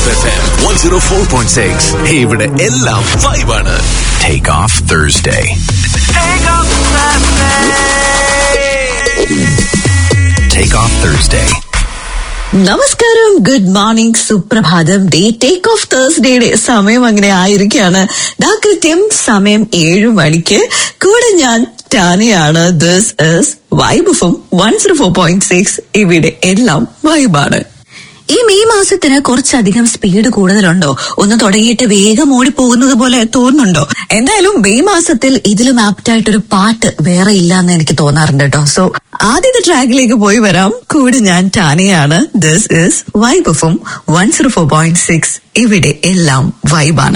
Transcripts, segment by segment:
Vibe F M one zero four point six ഇവിടെ എല്ലാം വൈബാണ് Take off Thursday. Take off Thursday. നമസ്കാരം good morning സുപ്രഭാതം day take off തേഴ്സ്ഡേയുടെ സമയം അങ്ങനെ ആയിരിക്കാണ് ദാ കൃത്യം സമയം ഏഴു മണിക്ക് കൂടെ ഞാൻ ടാനിയാണ് ദിസ് ഇസ് വൈബുഫും one zero four point six ഇവിടെ എല്ലാം വൈബാണ് ഈ മെയ് മാസത്തിന് കുറച്ചധികം സ്പീഡ് കൂടുതലുണ്ടോ ഒന്ന് തുടങ്ങിയിട്ട് വേഗം ഓടിപ്പോകുന്നത് പോലെ തോന്നുന്നുണ്ടോ എന്തായാലും മെയ് മാസത്തിൽ ഇതിലും ആപ്റ്റായിട്ടൊരു പാട്ട് വേറെ ഇല്ല എന്ന് എനിക്ക് തോന്നാറുണ്ട് കേട്ടോ സോ ആദ്യത്തെ ട്രാക്കിലേക്ക് പോയി വരാം കൂടെ ഞാൻ ടാനിയാണ് ദിസ് ഇസ് വൈബുഫും one zero four point six ഇവിടെ എല്ലാം വൈബാണ്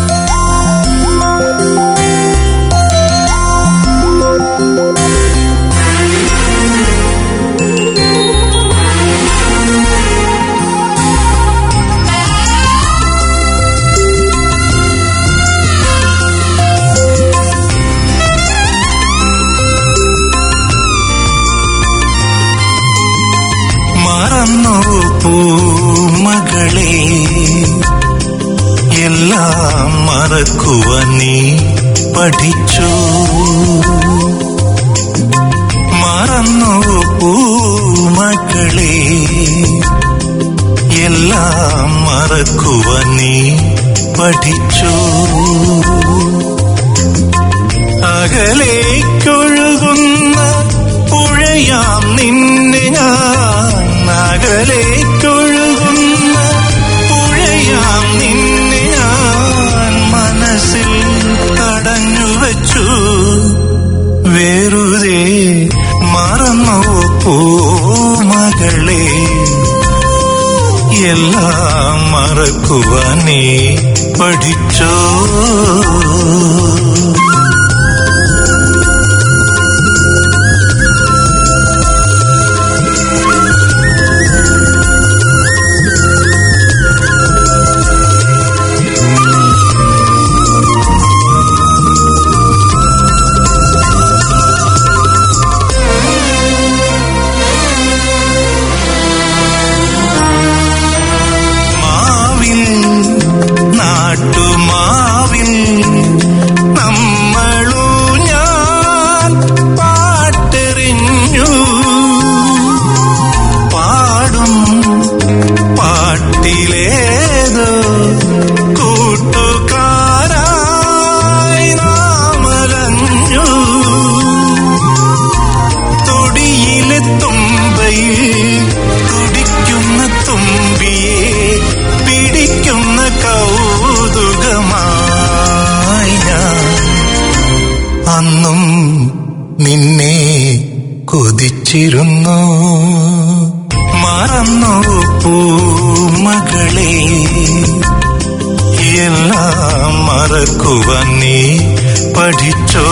മറന്നു പൂമകളെ എല്ലാം മറക്കുവാൻ നീ പഠിച്ചു മറന്നു പൂമകളെ എല്ലാം മറക്കുവാൻ നീ പഠിച്ചു അകലേക്കൊഴുകുന്ന പുഴയാം നിന്നെ ഞാൻ അകലേക്കൊഴുകുന്ന പുഴയാം നിന്നെ ഞാൻ മനസ്സിൽ തടഞ്ഞു വച്ചു വെറുതെ മറന്നു പൂമകളെ എല്ലാം മറക്കുവാൻ നീ പഠിച്ചോ മാവിൽ നാട്ടുമാവിൽ നമ്മളൂ ഞാൻ പാട്ടെറിഞ്ഞു പാടും പാട്ടിലേതോ കൂട്ടുകാരായി നാമലഞ്ഞു തൊടിയിലെ തുമ്പയിൽ തുടിക്കുന്ന തുമ്പിയെ പിടിക്കുന്ന കൗതുകമായി ഞാൻ അന്നും നിന്നെ കൊതിച്ചിരുന്നു മറന്നു പൂമകളെ എല്ലാം മറക്കുവാൻ നീ പഠിച്ചോ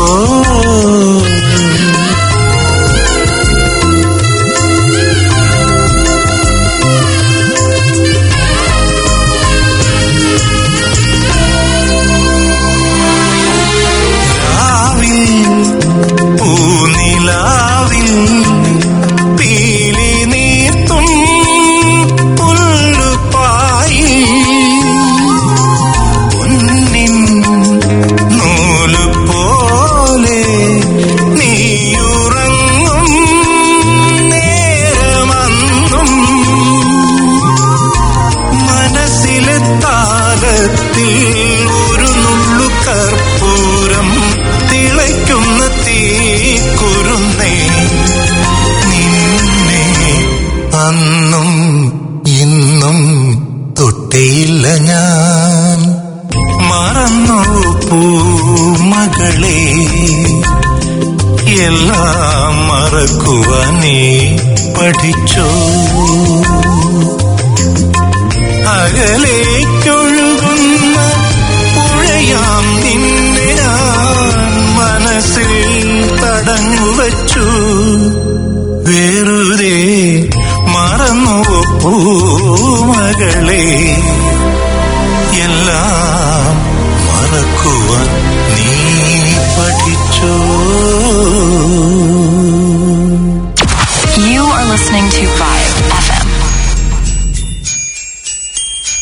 രാവിൽ പൂനിലാവിൽ പീലി നീർത്തും പുല്ലുപായി പൊന്നിൻ നൂല് പോലെ നീയുറങ്ങും നേരമന്നും മനസ്സിലെ താലത്തിൽ ഒരു നുള്ളു കർപ്പൂരം തിളയ്ക്കുന്ന തീക്കുരുന്നേ നിന്നെ അന്നും ഇന്നും തൊട്ടേയില്ല ഞാൻ മറന്നു പൂമകളെ എല്ലാം മറക്കുവാൻ നീ പഠിച്ചോ അകലേക്കൊഴുകുന്ന പുഴയാം നിന്നെ ഞാൻ മനസ്സിൽ തടഞ്ഞു വച്ചു വെറുതെ മറന്നു പൂമകളെ എല്ലാം മറക്കുവാൻ നീ പഠിച്ചോ You are listening to Vibe FM.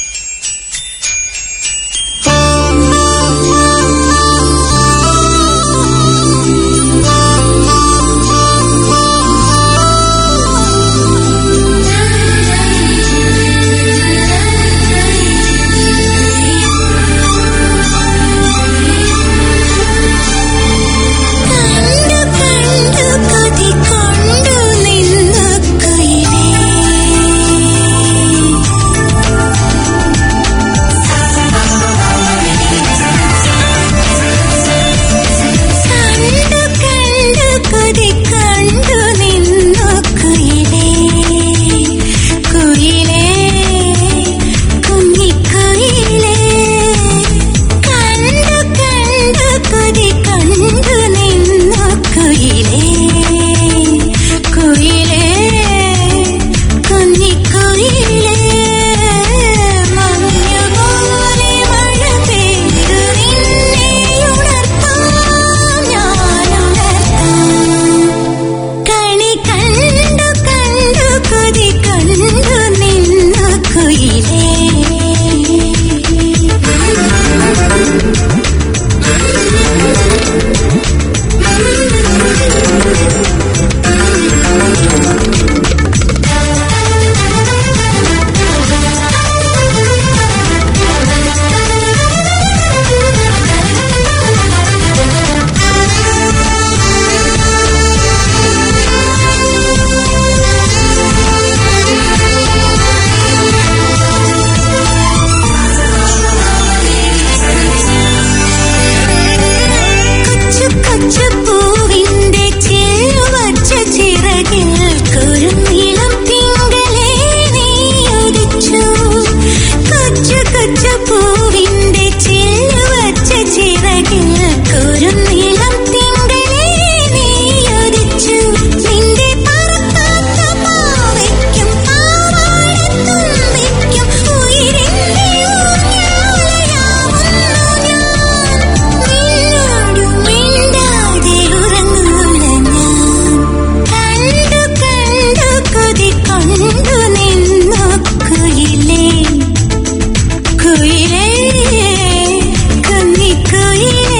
കൊച്ചു പൂവിന്റെ ചില്ലു വച്ച ചിറകിൽ കുരുനീളം തിങ്കളേ നീയൊരിച്ചു നിന്റെ പറക്കാത്ത പാവയ്ക്കും പാവാടത്തുമ്പിക്കും ഉയിരിന്റെ ഊഞ്ഞാലയാവുന്നു ഞാൻ നിന്നോടു മിണ്ടാതെ ഉറങ്ങൂല ഞാൻ കണ്ടു കണ്ടു കൊതി കൊണ്ടു നിന്നു കുയിലേ കുയിലേ കുഞ്ഞിക്കുയിലേ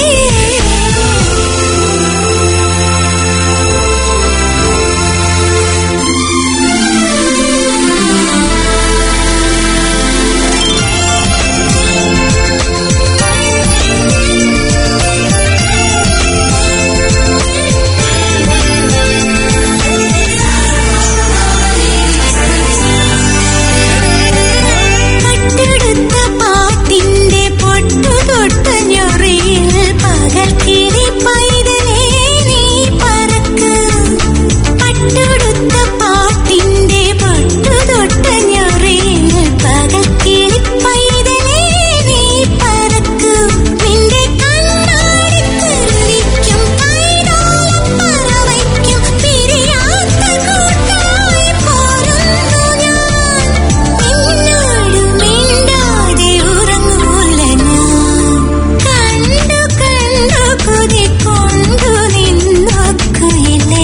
പട്ടെടുത്ത പാട്ടിന്റെ പൊട്ടു തൊട്ട് ഞൊറിയിൽ പകൽക്കിനി പൈതലേ നീ പറക്ക് പട്ടെടുത്ത പാട്ടിന്റെ പൊട്ടു തൊട്ട് ഞൊറിയിൽ പകൽക്കിനി പൈതലേ നീ പറക്ക് നിന്റെ കണ്ണാടി തെളിക്കും കൈതോളം പറവയ്ക്കും പിരിയാത്ത കൂട്ടായി പോരുന്നു ഞാൻ നിന്നോട് മിണ്ടാതെ ഉറങ്ങൂല ഞാൻ കണ്ടു കണ്ടു കൊതി കൊണ്ടു നിന്നു കുയിലേ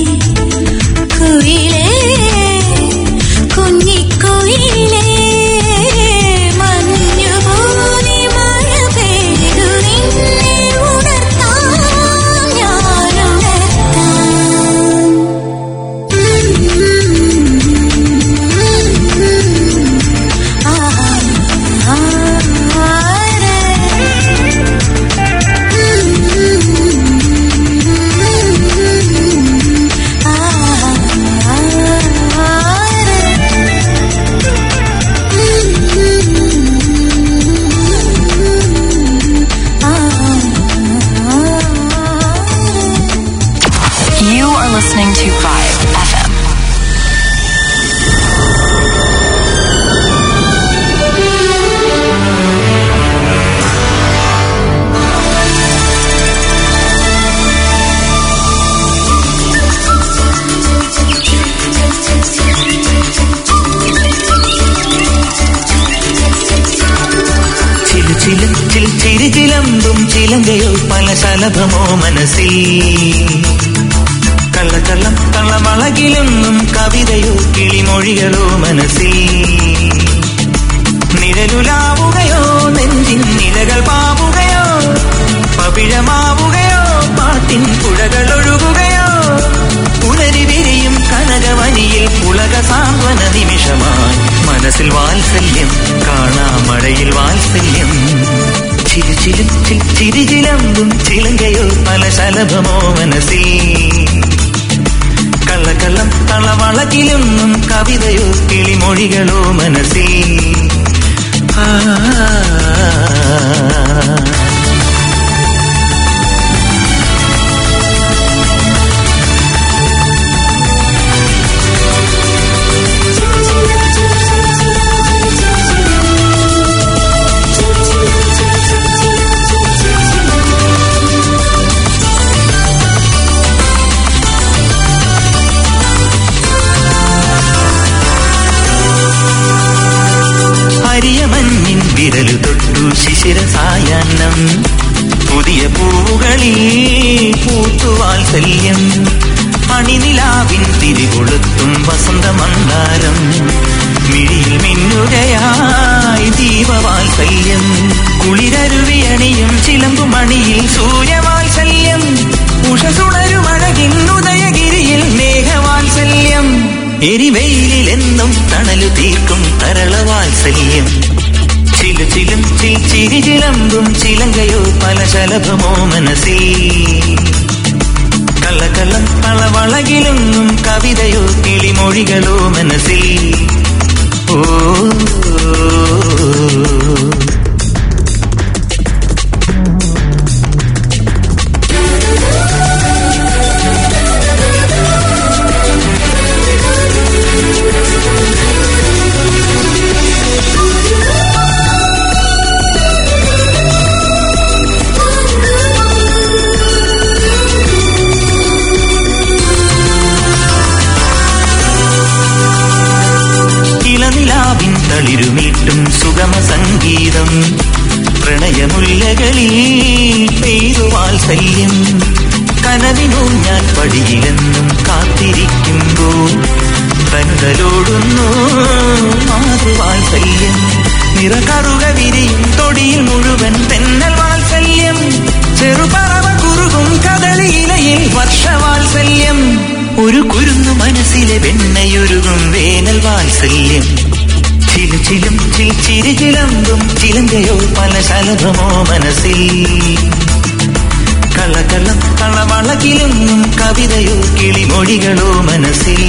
കുയിലേ കുഞ്ഞിക്കുയിലേ മഞ്ഞുപോലെ മഴ പെയ്തു നിന്നെ ഉണർത്താം You are listening to Vibe FM. ചിലു ചില ചിൽ ചിരി ചിലമ്പും ചിലങ്കയോ പല ശലഭമോ മനസ്സിൽ കള്ളക്കള്ളം കള്ളമളകിലൊന്നും കവിതയോ കിളിമൊഴികളോ മനസ്സിൽ നിഴലുലാവുകയോ നെഞ്ചിൻ നിലകൾ പാവുകയോ പവിഴമാവുകയോ പാട്ടിൻ പുഴകൾ ഒഴുകുകയോ പുലരി വിരിയും കനകവനിയിൽ പുളക സാന്ത്വന നിമിഷമായി മനസ്സിൽ വാത്സല്യം കാണാമഴയിൽ വാത്സല്യം ചിരി ചിരി ചിരി ചിരി ചിലമ്പും ചിലങ്കയോ പല ശലഭമോ മനസ്സിൽ കള്ളക്കള്ളം കളവളകിലൊന്നും കവിതയോ കിളിമൊഴികളോ മനസ്സിൽ ആ അരിയമഞ്ഞിൻ വിരലു തൊട്ടു ശിശിര സായാഹ്നം പുതിയ പൂവുകളിൽ പൂത്തുവാത്സല്യം അണിനിലാവിൻ തിരികൊളുത്തും വസന്തമന്ദാരം മിഴിയിൽ മിന്നുകയായി ദീപവാത്സല്യം കുളിരരുവിയണിയും ചിലമ്പുമണിയിൽ സൂര്യവാത്സല്യം ഉഷസുണരുമഴകിൻ ഉദയഗിരിയിൽ മേഘവാത്സല്യം എരിവെയിലിൽ എന്നും തണലു തീർക്കും തരളവാത്സല്യം ചില ചിലും ചിൽ ചിരി ചിലമ്പും ചിലങ്കയോ പല ശലഭമോ മനസ്സിൽ കള്ളക്കള്ളം കളവളകിലൊന്നും കവിതയോ കിളിമൊഴികളോ മനസ്സിൽ ഓ തളിരുമീട്ടും സുഗമ സംഗീതം പ്രണയമുല്ലകളിൽ പെയ്തു വാത്സല്യം കനവിനു ഞാൻ പടിയിലെന്നും കാത്തിരിക്കുമ്പോൾ തനുതലോടുന്നു മാതൃവാത്സല്യം നിറകറുക വിരിയും തൊടിയിൽ മുഴുവൻ തെന്നൽ വാത്സല്യം ചെറുപറവ കുറുകും കദളിയിലയിൽ വർഷവാത്സല്യം ഒരു കുരുന്നു മനസ്സിലെ വെണ്ണയൊരുകും വേനൽ വാത്സല്യം ചിലു ചിലും ചിൽ ചിരി ചിലമ്പും ചിലങ്കയോ പല ശലഭമോ മനസ്സിൽ കളകളം കളവളകിലും കവിതയോ കിളിമൊഴികളോ മനസ്സിൽ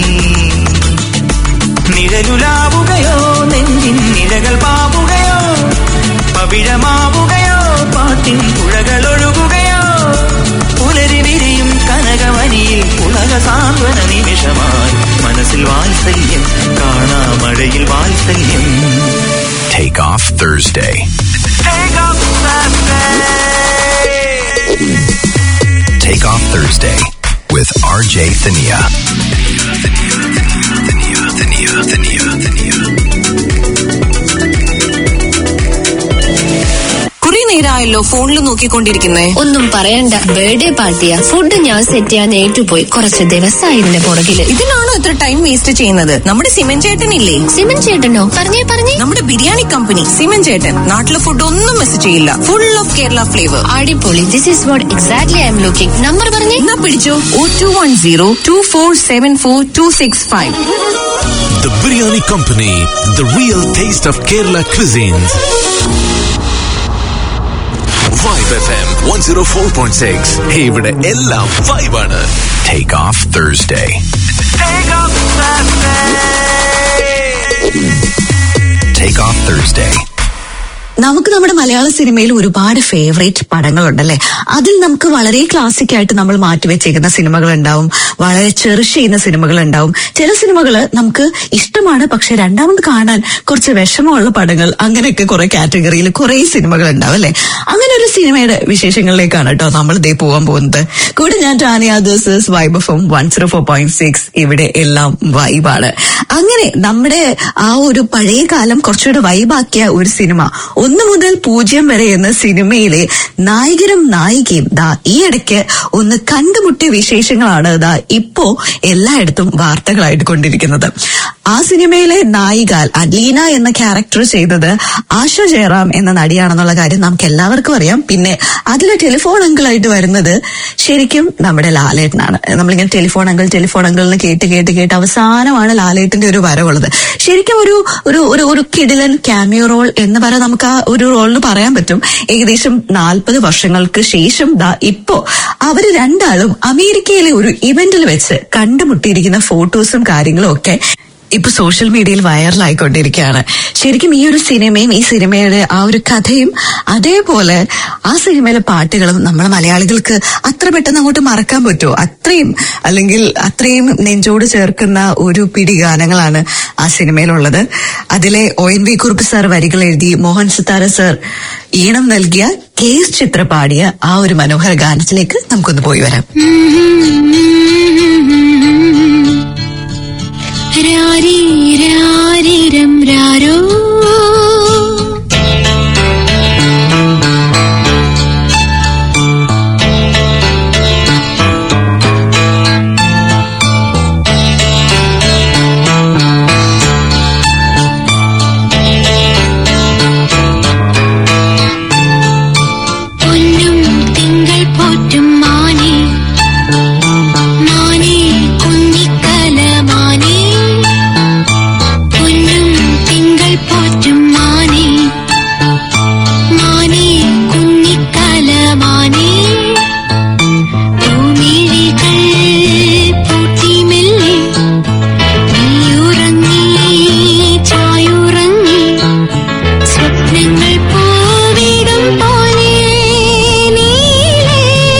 നിഴലുലാവുകയോ നെഞ്ചിൻ നിഴകൾ പാവുകയോ പവിഴമാവുകയോ പാട്ടിൻ പുഴകളൊഴുകുകയോ പുലരി വിരിയും കനകവനിയിൽ പുളക സാന്ത്വന നിമിഷമായി മനസ്സിൽ വാത്സല്യം കാണാ മഴയിൽ വാത്സല്യം Take off Thursday. Take off Thursday with RJ Thania. Thania, Thania, Thania, Thania. കുറെ നേരമായല്ലോ ഫോണിൽ നോക്കിക്കൊണ്ടിരിക്കുന്നേ ഒന്നും പറയണ്ട ബർത്ത്ഡേ പാർട്ടിയാ ഫുഡ് ഞാൻ സെറ്റ് ചെയ്യാൻ ഏറ്റുപോയി കുറച്ച് ദിവസമായി ഇതിന്റെ പുറകില് ഇതിനാണോ ഇത്ര ടൈം വേസ്റ്റ് ചെയ്യുന്നത് നമ്മുടെ സിമൻ ചേട്ടനില്ലേ സിമൻ ചേട്ടനോ പറഞ്ഞേ പറഞ്ഞേ നമ്മുടെ ബിരിയാണി കമ്പനി സിമൻ ചേട്ടൻ നാട്ടിലെ ഫുഡ് ഒന്നും മിസ് ചെയ്യില്ല ഫുൾ ഓഫ് കേരള ഫ്ലേവർ അടിപൊളി this is what exactly I'm looking number പറഞ്ഞേ എന്നാ പിടിച്ചോ ഓ two one zero two four seven four two six five The Biryani Company, the real taste of Kerala cuisines. Vibe FM 104.6. ഇവിടെ എല്ലാം vibe ആണ്. Take off Thursday. Take off Thursday. നമുക്ക് നമ്മുടെ മലയാള സിനിമയിൽ ഒരുപാട് ഫേവറേറ്റ് പടങ്ങളുണ്ടല്ലേ അതിൽ നമുക്ക് വളരെ ക്ലാസിക് ആയിട്ട് നമ്മൾ മാറ്റിവെച്ചേക്കുന്ന സിനിമകൾ ഉണ്ടാവും വളരെ ചെറിഷ് ചെയ്യുന്ന സിനിമകൾ ഉണ്ടാവും ചില സിനിമകൾ നമുക്ക് ഇഷ്ടമാണ് പക്ഷെ രണ്ടാമത് കാണാൻ കുറച്ച് വിഷമമുള്ള പടങ്ങൾ അങ്ങനെയൊക്കെ കുറെ കാറ്റഗറിയിൽ കുറെ സിനിമകൾ ഉണ്ടാവും അല്ലെ അങ്ങനെ ഒരു സിനിമയുടെ വിശേഷങ്ങളിലേക്കാണ് കേട്ടോ നമ്മൾ ഇതേ പോകാൻ പോകുന്നത് കൂടെ ഞാൻ ടാനിയ ദിവസ് vibe F one zero four point six ഇവിടെ എല്ലാം വൈബാണ് അങ്ങനെ നമ്മുടെ ആ ഒരു പഴയ കാലം കുറച്ചുകൂടെ വൈബാക്കിയ ഒരു സിനിമ ഒന്ന് മുതൽ പൂജ്യം വരെ എന്ന സിനിമയിലെ നായകനും നായികയും ദാ ഈ ഇടയ്ക്ക് ഒന്ന് കണ്ടുമുട്ടിയ വിശേഷങ്ങളാണ് ദാ ഇപ്പോ എല്ലായിടത്തും വാർത്തകളായിട്ട് കൊണ്ടിരിക്കുന്നത് ആ സിനിമയിലെ നായിക അലീന എന്ന ക്യാരക്ടർ ചെയ്തത് ആശ ജയറാം എന്ന നടിയാണെന്നുള്ള കാര്യം നമുക്ക് എല്ലാവർക്കും അറിയാം പിന്നെ അതിലെ ടെലിഫോൺ അങ്കിളായിട്ട് വരുന്നത് ശരിക്കും നമ്മുടെ ലാലേട്ടനാണ് നമ്മളിങ്ങനെ ടെലിഫോൺ അങ്കിൾ ടെലിഫോൺ അങ്കിൾ എന്ന് കേട്ട് കേട്ട് കേട്ട് അവസാനമാണ് ലാലേട്ടന്റെ ഒരു വരവുള്ളത് ശരിക്കും ഒരു ഒരു ഒരു ഒരു കിടിലൻ ക്യാമിയോ റോൾ എന്ന് പറയാൻ നമുക്ക് ആ ഒരു റോളിന് പറയാൻ പറ്റും ഏകദേശം നാൽപ്പത് വർഷങ്ങൾക്ക് ശേഷം ദാ ഇപ്പോ അവര് രണ്ടാളും അമേരിക്കയിലെ ഒരു ഇവന്റിൽ വെച്ച് കണ്ടുമുട്ടിയിരിക്കുന്ന ഫോട്ടോസും കാര്യങ്ങളും ഒക്കെ ഇപ്പൊ സോഷ്യൽ മീഡിയയിൽ വൈറലായിക്കൊണ്ടിരിക്കുകയാണ് ശരിക്കും ഈ ഒരു സിനിമയും ഈ സിനിമയുടെ ആ ഒരു കഥയും അതേപോലെ ആ സിനിമയിലെ പാട്ടുകളും നമ്മളെ മലയാളികൾക്ക് അത്ര പെട്ടെന്ന് അങ്ങോട്ട് മറക്കാൻ പറ്റുമോ അത്രയും അല്ലെങ്കിൽ അത്രയും നെഞ്ചോട് ചേർക്കുന്ന ഒരു പിടി ഗാനങ്ങളാണ് ആ സിനിമയിലുള്ളത് അതിലെ O N V Kurup sir വരികൾ എഴുതി മോഹൻ സിത്താര സാർ ഈണം നൽകിയ കെ എസ് ചിത്ര പാടിയ ആ ഒരു മനോഹര ഗാനത്തിലേക്ക് നമുക്കൊന്ന് പോയി വരാം രാരി രാരിരം രാരോ പൊന്നും തിങ്കൾ പോറ്റും മാനേ മാനേ കുഞ്ഞിക്കല മാനേ പൊന്നും തിങ്കൾ പോറ്റും മാനേ മാനേ കുഞ്ഞിക്കല മാനേ ഭൂമിഴികൾ പൂട്ടി മെല്ലെ നീയുറങ്ങി ചായുറങ്ങി സ്വപ്നങ്ങൾ പോവിടും പോലെ നീലേ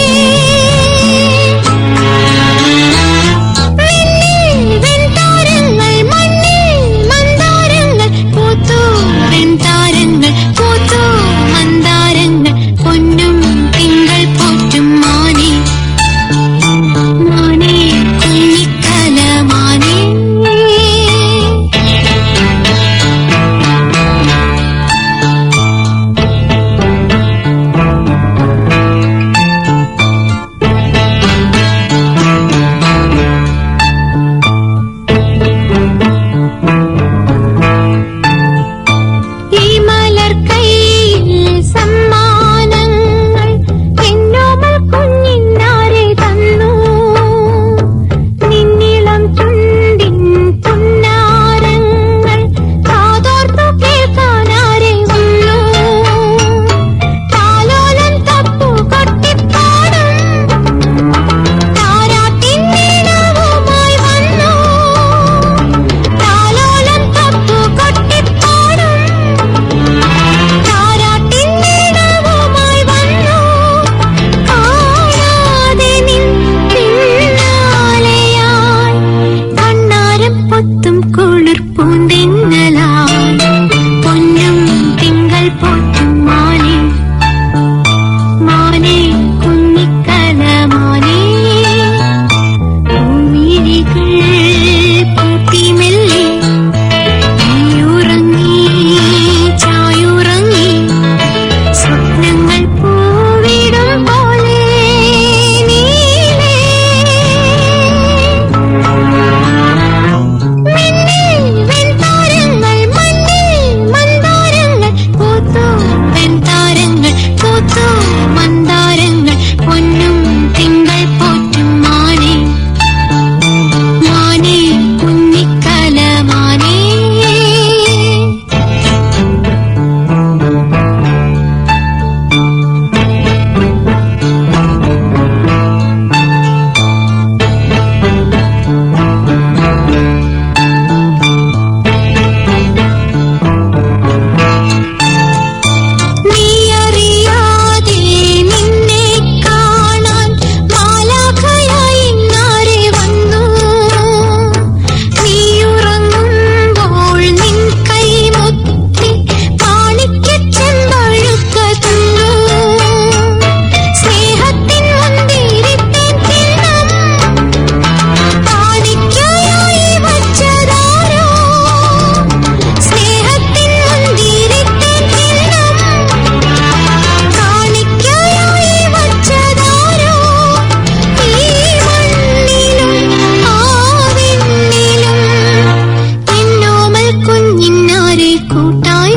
മിന്നിൽ വെൺതാരങ്ങൾ മണ്ണിൽ മന്ദാരങ്ങൾ പൂത്തു വെൺതാരങ്ങൾ പൂത്തു മന്ദാരങ്ങൾ പൊന്നും തിങ്കൾ പോറ്റും മാനേ മാനേ കുഞ്ഞിക്കല മാനേ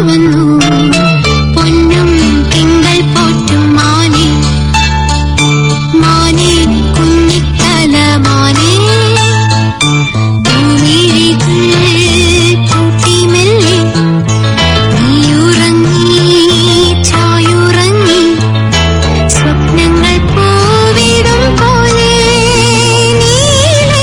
വന്നു പൊന്നും തിങ്കൾ പോറ്റും മാനേ മാനേ കുഞ്ഞിത്തല മാനേ പൂമിഴികൾ പൂട്ടി മെല്ലെ നീയുറങ്ങി ചായുറങ്ങി സ്വപ്നങ്ങൾ പോവിടും പോലെ നീളേ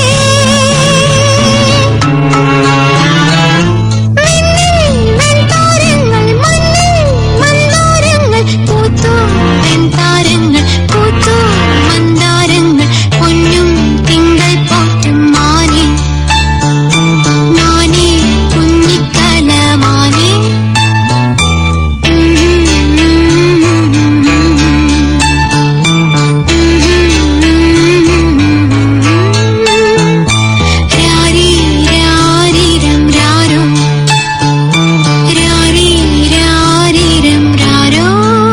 മിന്നിൽ വെൺതാരങ്ങൾ മണ്ണിൽ മന്ദാരങ്ങൾ പൂത്തു വെൺതാരങ്ങൾ പൂത്തു മന്ദാരങ്ങൾ പൊന്നും തിങ്കൾ പോറ്റും മാനേ മാനേ കുഞ്ഞിക്കല മാനേ രാരി രാരിരം രാരോ രാരി രാരിരം രാരോ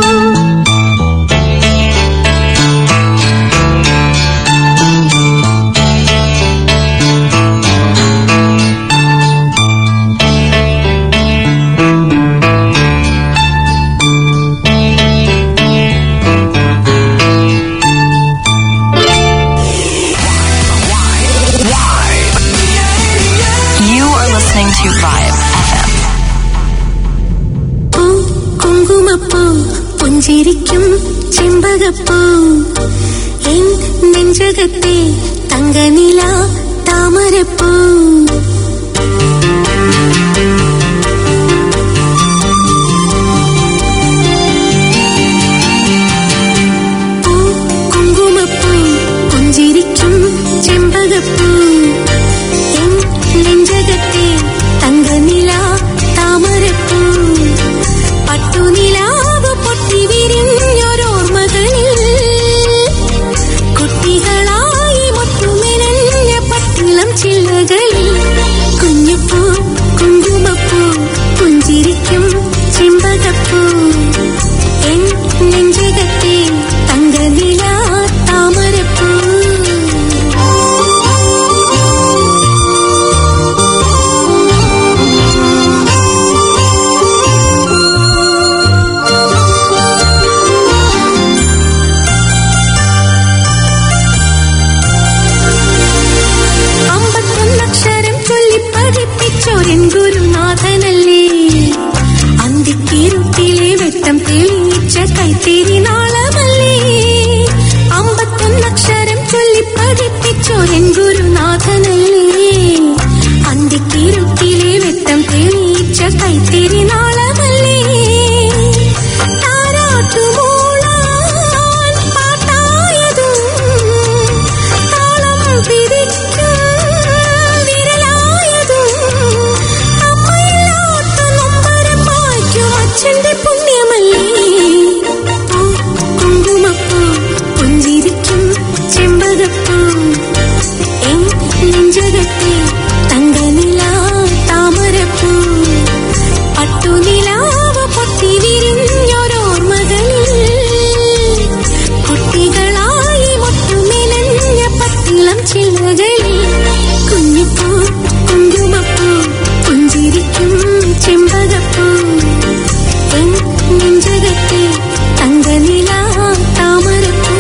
You are listening to Vibe FM. പൂ കുങ്കുമപ്പൂ പുഞ്ചിരിക്കും ചെമ്പകപ്പൂ എൻ നെഞ്ചകത്തെ തങ്കനില താമരപ്പൂ പൂ കുങ്കുമപ്പൂ പുഞ്ചിരിക്കും ചെമ്പകപ്പൂ എൻ നെഞ്ചകത്തെ തങ്കനില താമരപ്പൂ പട്ടുനിലാവ് പൊട്ടി വിരിഞ്ഞൊരോർമ്മകളിൽ കുട്ടികളായി മൊട്ടുമിനഞ്ഞ പട്ടിളം ചില്ലകളിൽ കുഞ്ഞുപൂ കുങ്കുമപ്പൂ പുഞ്ചിരിക്കും ചെമ്പകപ്പൂ എൻ നെഞ്ചകത്തെ തങ്കനില താമരപ്പൂ അമ്പത്തൊന്നക്ഷരം ചൊല്ലി പഠിപ്പിച്ചോരൻ ഗുരുനാഥനല്ലേ അന്തിക്കിരുട്ടിലെ വെട്ടം തെളിയിച്ച കൈത്തേരി നാളമല്ലേ അമ്പത്തൊന്നക്ഷരം ചൊല്ലി പഠിപ്പിച്ചോരൻ ഗുരുനാഥനല്ലേ അന്തിക്കിരുട്ടിലെ വെട്ടം തെളിയിച്ച കൈത്തേരി നാളമല്ലേ താരാട്ടുമൂളാൻ പാട്ടായതും താളം പിടിക്കും വിരലായതും അമ്മയില്ലാത്ത നൊമ്പരം മായ്ക്കും അച്ഛന്റെ പുണ്യമല്ലേ പൂ കുങ്കുമപ്പൂ പുഞ്ചിരിക്കും ചെമ്പകപ്പൂ എൻ നെഞ്ചകത്തെ തങ്കനില താമരപ്പൂ പട്ടുനിലാവ് പൊട്ടി വിരിഞ്ഞൊരോർമ്മകളിൽ കുട്ടികളായി മൊട്ടുമിനഞ്ഞ പട്ടിളം ചില്ലകളിൽ കുഞ്ഞിപ്പൂ കുങ്കുമപ്പൂ പുഞ്ചിരിക്കും ചെമ്പകപ്പൂ എൻ നെഞ്ചകത്തെ തങ്കനില താമരപ്പൂ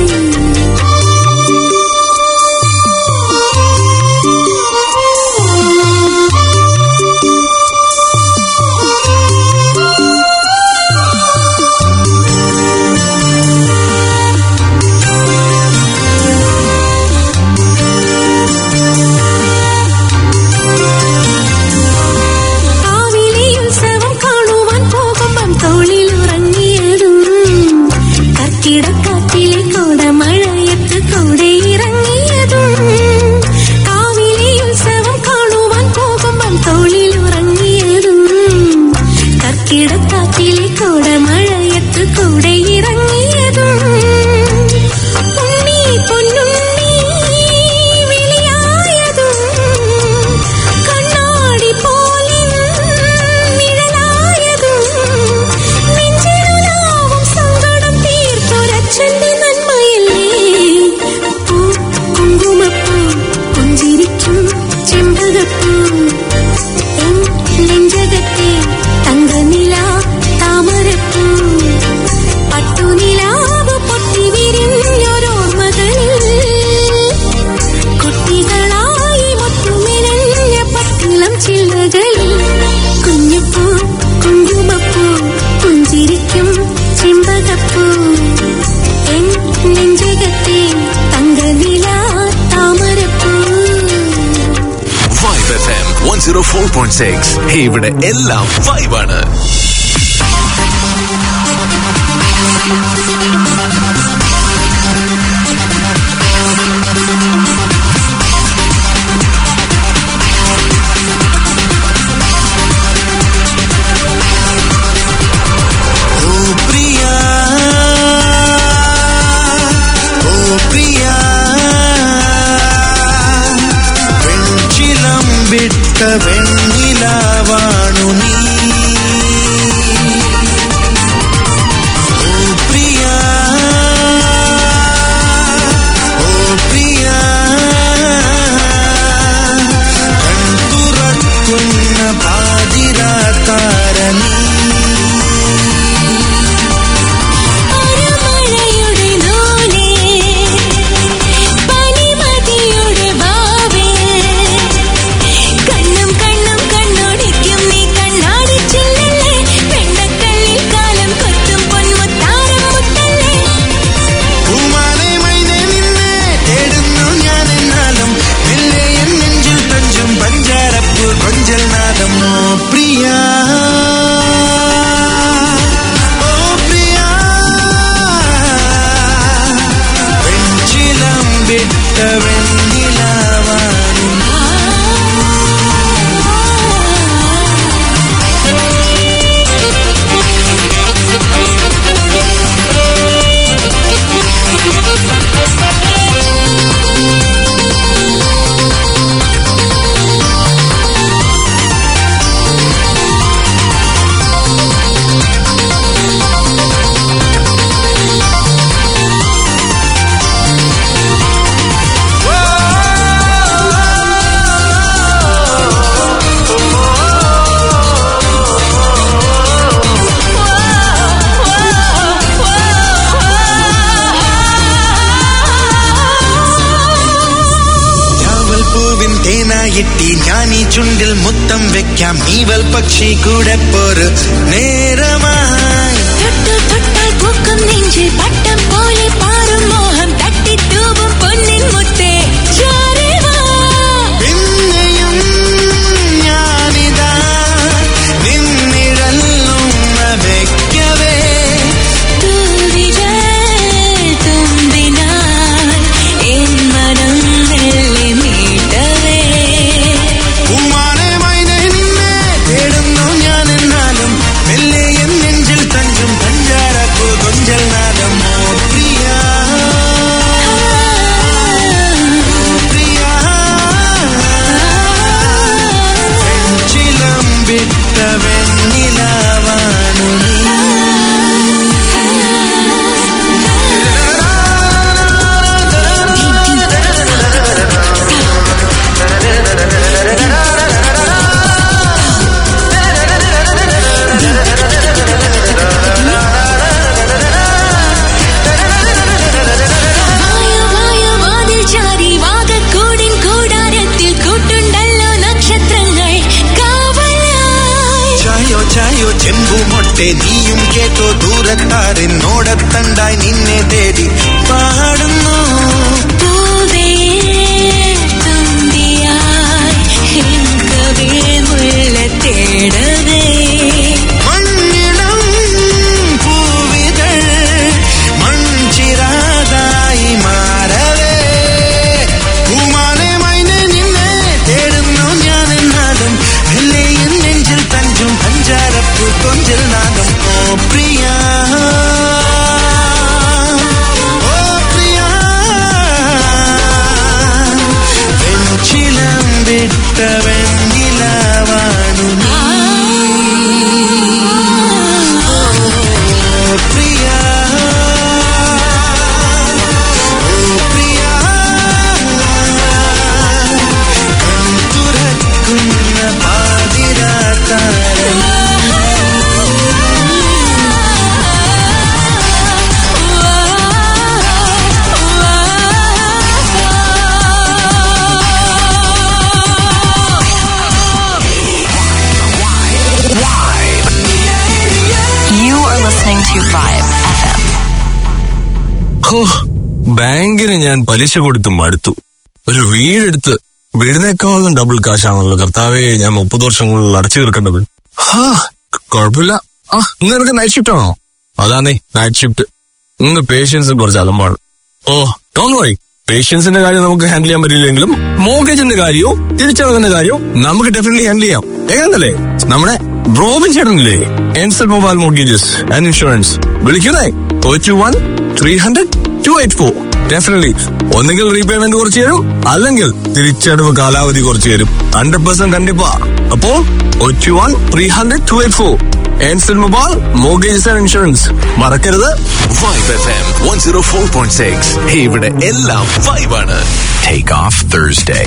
കാവിലെ ഉത്സവം കാണുവാൻ പോകുമ്പം തോളിൽ ഉറങ്ങിയതും കർക്കിടക്കാറ്റിലെ കോടമഴയത്ത് കൂടെ ഇറങ്ങിയതും കാവിലെ ഉത്സവം കാണുവാൻ പോകുമ്പം തോളിൽ ഉറങ്ങിയതും കർക്കിടക്കാറ്റിലെ കോടമഴയത്ത് കൂടെ ഇറങ്ങിയതും ഉണ്ണി പൊന്നുണ്ണി വിളിയായതും കണ്ണാടി പോലെ നിഴലായതും നെഞ്ചിലുലാവും സങ്കടം തീർത്തൊരച്ഛന്റെ നന്മയല്ലേ പൂ കുങ്കുമപ്പൂ പുഞ്ചിരിക്കും ചെമ്പകപ്പൂ എൻ നെഞ്ചകത്തെ തങ്കനില പോയിന്റ് സിക്സ് ഇവിടെ എല്ലാം വൈബാണ് ഓ പ്രിയ ഓ പ്രിയ വെഞ്ചിലം വിട്ട വെണ്ണിലാവാണു നീ ഓ പ്രിയ ഓ പ്രിയ കൺതുറക്കുന്ന പാതിരാതാരണി മഴയുടെ നൂലേ പനിമതിയുടെ ഭാവേ കണ്ണും കണ്ണും കണ്ണോടിക്കും നീ കണ്ണാടിച്ചില്ലല്ലേ വെണ്ണക്കള്ളിൽ കാലം കൊത്തും പൊന്മുത്താരം മുത്തല്ലേ പൂമാലെ മൈനെ നിന്നെ തേടുന്നു ഞാൻ എന്നാലും മെല്ലെ എൻ നെഞ്ചിൽ തഞ്ചും പഞ്ചാരപ്പൂ കൊഞ്ചൽ നാദം ഓ പ്രിയ ഓ പ്രിയ വെഞ്ചിലം വിട്ട വെണ്ണിലാവാനും ഞാവൽ പൂവിൻ തേനായിട്ടി ഞാൻ ഈ ചുണ്ടിൽ മുത്തം വെക്കാം നീവൽ പക്ഷി കൂടെ പോര് നേരമായി തൊട്ടു തൊട്ടാൽ പൂക്കും നെഞ്ചിൽ പട്ടം പോലെ പാറും മോഹം തട്ടിത്തൂവും പൊന്നിൻ മുത്തേ ചാരേ വാ പിന്നെയും ഞാനിതാ നിന്നിഴല്ലും വെക്കവേ തൂവിരൽ തുമ്പിനാൽ എൻ മനം മെല്ലെ നീട്ടവേ ഉമ്മാനെ മൈനെ നിന്നെ തേടുന്നു ഞാൻ എന്നാലും മെല്ലെ എൻ നെഞ്ചിൽ തഞ്ചും പഞ്ചാരപ്പൂ കൊഞ്ചൽ നാദം ഓ പ്രിയ പ്രിയ ചിലം വിട്ട വെണ്ണിലാവാണു നീ വായ വായ വാതിൽ ചാരി വാഗക്കൂടിൻ കൂടാരത്തിൽ കൂട്ടുണ്ടല്ലോ നക്ഷത്രങ്ങൾ കാവലായി ചായോ ചായോ ചെമ്പു മൊട്ടെ നീയും കേട്ടോ ദൂരത്താരെന്നോടത്തണ്ടായി നിന്നെ തേടി പാടുന്നു പൂവേ തുമ്പിയായി എങ്കവേ മുള്ള തേടവേ മണ്ണിളം പൂവിതൾ മൺചിരാതായി മാറവേ പൂമാലെ മൈനെ നിന്നെ തേടുന്നു ഞാൻ എന്നാലും മെല്ലെ എൻ നെഞ്ചിൽ തഞ്ചും പഞ്ചാരപ്പൂ കൊഞ്ചൽ നാദം ഓ പ്രിയ ഓ പ്രിയ വെഞ്ചിലം വിട്ട വെണ്ണിലാവാണു നീ ഓ പ്രിയ ഓ പ്രിയ കൺതുറക്കുന്ന പാതിരാത്താരം You are listening to Vibe FM. ഹോ, ബാങ്കിന് ഞാൻ പലിശ കൊടുത്ത് മടുത്തു ഒരു വീടെടുത്ത് വീടിനേക്കാളും ഡബിൾ കാശാണല്ലോ കർത്താവേ ഞാൻ മുപ്പത് വർഷങ്ങളിൽ അടച്ചു തീർക്കേണ്ടത് ഹാ കുഴപ്പമില്ല ആ ഇന്ന് നിനക്ക് നൈറ്റ് ഷിഫ്റ്റ് ആണോ അതാന്നേ നൈറ്റ് ഷിഫ്റ്റ് ഇന്ന് പേഷ്യൻസ് കുറച്ച് അലമ്പാണ് ഓ ഡോൺ വറി പേഷ്യൻസിന്റെ കാര്യം നമുക്ക് ഹാൻഡിൽ ചെയ്യാൻ പറ്റില്ലെങ്കിലും മോർഗേജിന്റെ കാര്യവും തിരിച്ചടവിന്റെ കാര്യവും നമുക്ക് ഡെഫിനറ്റ്ലി ഹാൻഡിൽ ചെയ്യാം എങ്ങനല്ലേ നമ്മുടെ റോബിൻ ചേട്ടനില്ലേ എൻസൽ മൊബൈൽ മോർഗേജസ് ആൻഡ് ഇൻഷുറൻസ് വിളിക്കുന്നേ two one three hundred two eight four definitely ഒന്നുകിൽ റീപേയ്മെന്റ് കുറച്ച് തരും അല്ലെങ്കിൽ തിരിച്ചടവ് കാലാവധി കുറച്ച് തരും ഹൺഡ്രഡ് പെർസെന്റ് കണ്ടിപ്പാ അപ്പോ two one three hundred two eight four എൻസൽ മൊബൈൽ മോർഗേജസ് ആൻഡ് ഇൻഷുറൻസ് മറക്കരുത് vibe F M one zero four point six ഇവിടെ എല്ലാം വൈബാണ് Take off Thursday.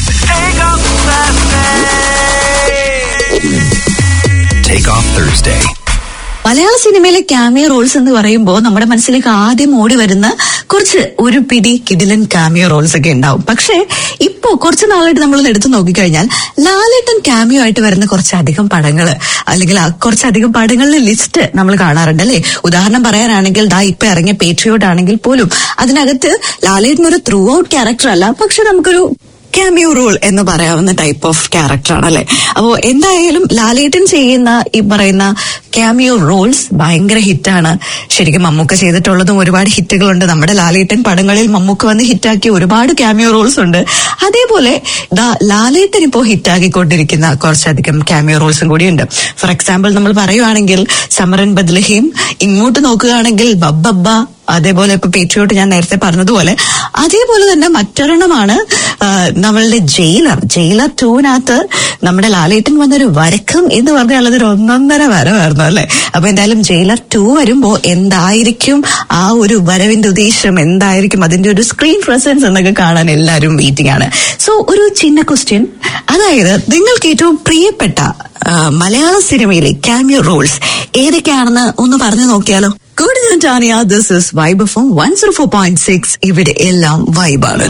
Take off Thursday. മലയാള സിനിമയിലെ ക്യാമിയോ റോൾസ് എന്ന് പറയുമ്പോൾ നമ്മുടെ മനസ്സിലേക്ക് ആദ്യം ഓടി വരുന്ന കുറച്ച് ഒരു പിടി കിടിലൻ ക്യാമിയോ റോൾസ് ഒക്കെ ഉണ്ടാവും പക്ഷേ ഇപ്പോ കുറച്ച് നാളായിട്ട് നമ്മൾ എടുത്തു നോക്കിക്കഴിഞ്ഞാൽ ലാലേട്ടൻ ക്യാമിയോ ആയിട്ട് വരുന്ന കുറച്ചധികം പടങ്ങള് അല്ലെങ്കിൽ ആ കുറച്ചധികം പടങ്ങളുടെ ലിസ്റ്റ് നമ്മൾ കാണാറുണ്ട് അല്ലെ ഉദാഹരണം പറയാനാണെങ്കിൽ ദാ ഇപ്പൊ ഇറങ്ങിയ പേട്രിയോട്ട് ആണെങ്കിൽ പോലും അതിനകത്ത് ലാലേട്ടൻ ഒരു ത്രൂ ഔട്ട് ക്യാരക്ടർ അല്ല പക്ഷെ നമുക്കൊരു ക്യാമിയോ റോൾ എന്ന് പറയാവുന്ന ടൈപ്പ് ഓഫ് ക്യാരക്ടറാണ് അല്ലെ അപ്പോ എന്തായാലും ലാലേട്ടൻ ചെയ്യുന്ന ഈ പറയുന്ന ക്യാമിയോ റോൾസ് ഭയങ്കര ഹിറ്റാണ് ശരിക്കും മമ്മൂക്ക ചെയ്തിട്ടുള്ളതും ഒരുപാട് ഹിറ്റുകളുണ്ട് നമ്മുടെ ലാലേട്ടൻ പടങ്ങളിൽ മമ്മൂക്ക വന്ന് ഹിറ്റാക്കിയ ഒരുപാട് ക്യാമിയോ റോൾസ് ഉണ്ട് അതേപോലെ ദാ ലാലേട്ടൻ ഇപ്പോ ഹിറ്റാക്കിക്കൊണ്ടിരിക്കുന്ന കുറച്ചധികം ക്യാമിയോ റോൾസും കൂടിയുണ്ട് ഫോർ എക്സാമ്പിൾ നമ്മൾ പറയുവാണെങ്കിൽ സമരൻ ബദ്ലഹീം ഇങ്ങോട്ട് നോക്കുകയാണെങ്കിൽ ബബ്ബബ്ബ അതേപോലെ ഇപ്പൊ പേട്രിയോട്ട് ഞാൻ നേരത്തെ പറഞ്ഞതുപോലെ അതേപോലെ തന്നെ മറ്റൊരെണ്ണമാണ് ആ, നമ്മളുടെ ജയിലർ ജയിലർ ടൂവിനകത്ത് നമ്മുടെ ലാലേട്ടൻ വന്നൊരു വരക്കം എന്ന് പറഞ്ഞാൽ അതൊരു ഒന്നൊന്നര വരവായിരുന്നു അല്ലെ അപ്പൊ എന്തായാലും ജയിലർ ടു വരുമ്പോ എന്തായിരിക്കും ആ ഒരു വരവിന്റെ ഉദ്ദേശം എന്തായിരിക്കും അതിന്റെ ഒരു സ്ക്രീൻ പ്രസൻസ് എന്നൊക്കെ കാണാൻ എല്ലാവരും വെയിറ്റിംഗ് ആണ് സോ ഒരു ചിന്ന ക്വസ്റ്റ്യൻ അതായത് നിങ്ങൾക്ക് ഏറ്റവും പ്രിയപ്പെട്ട ആ, മലയാള സിനിമയിലെ ക്യാമിയോ റോൾസ് ഏതൊക്കെയാണെന്ന് ഒന്ന് പറഞ്ഞു നോക്കിയാലോ കൂടുതൽ Tania this is vibe from one zero four point six ഇവിടെ എല്ലാം വൈബാണ്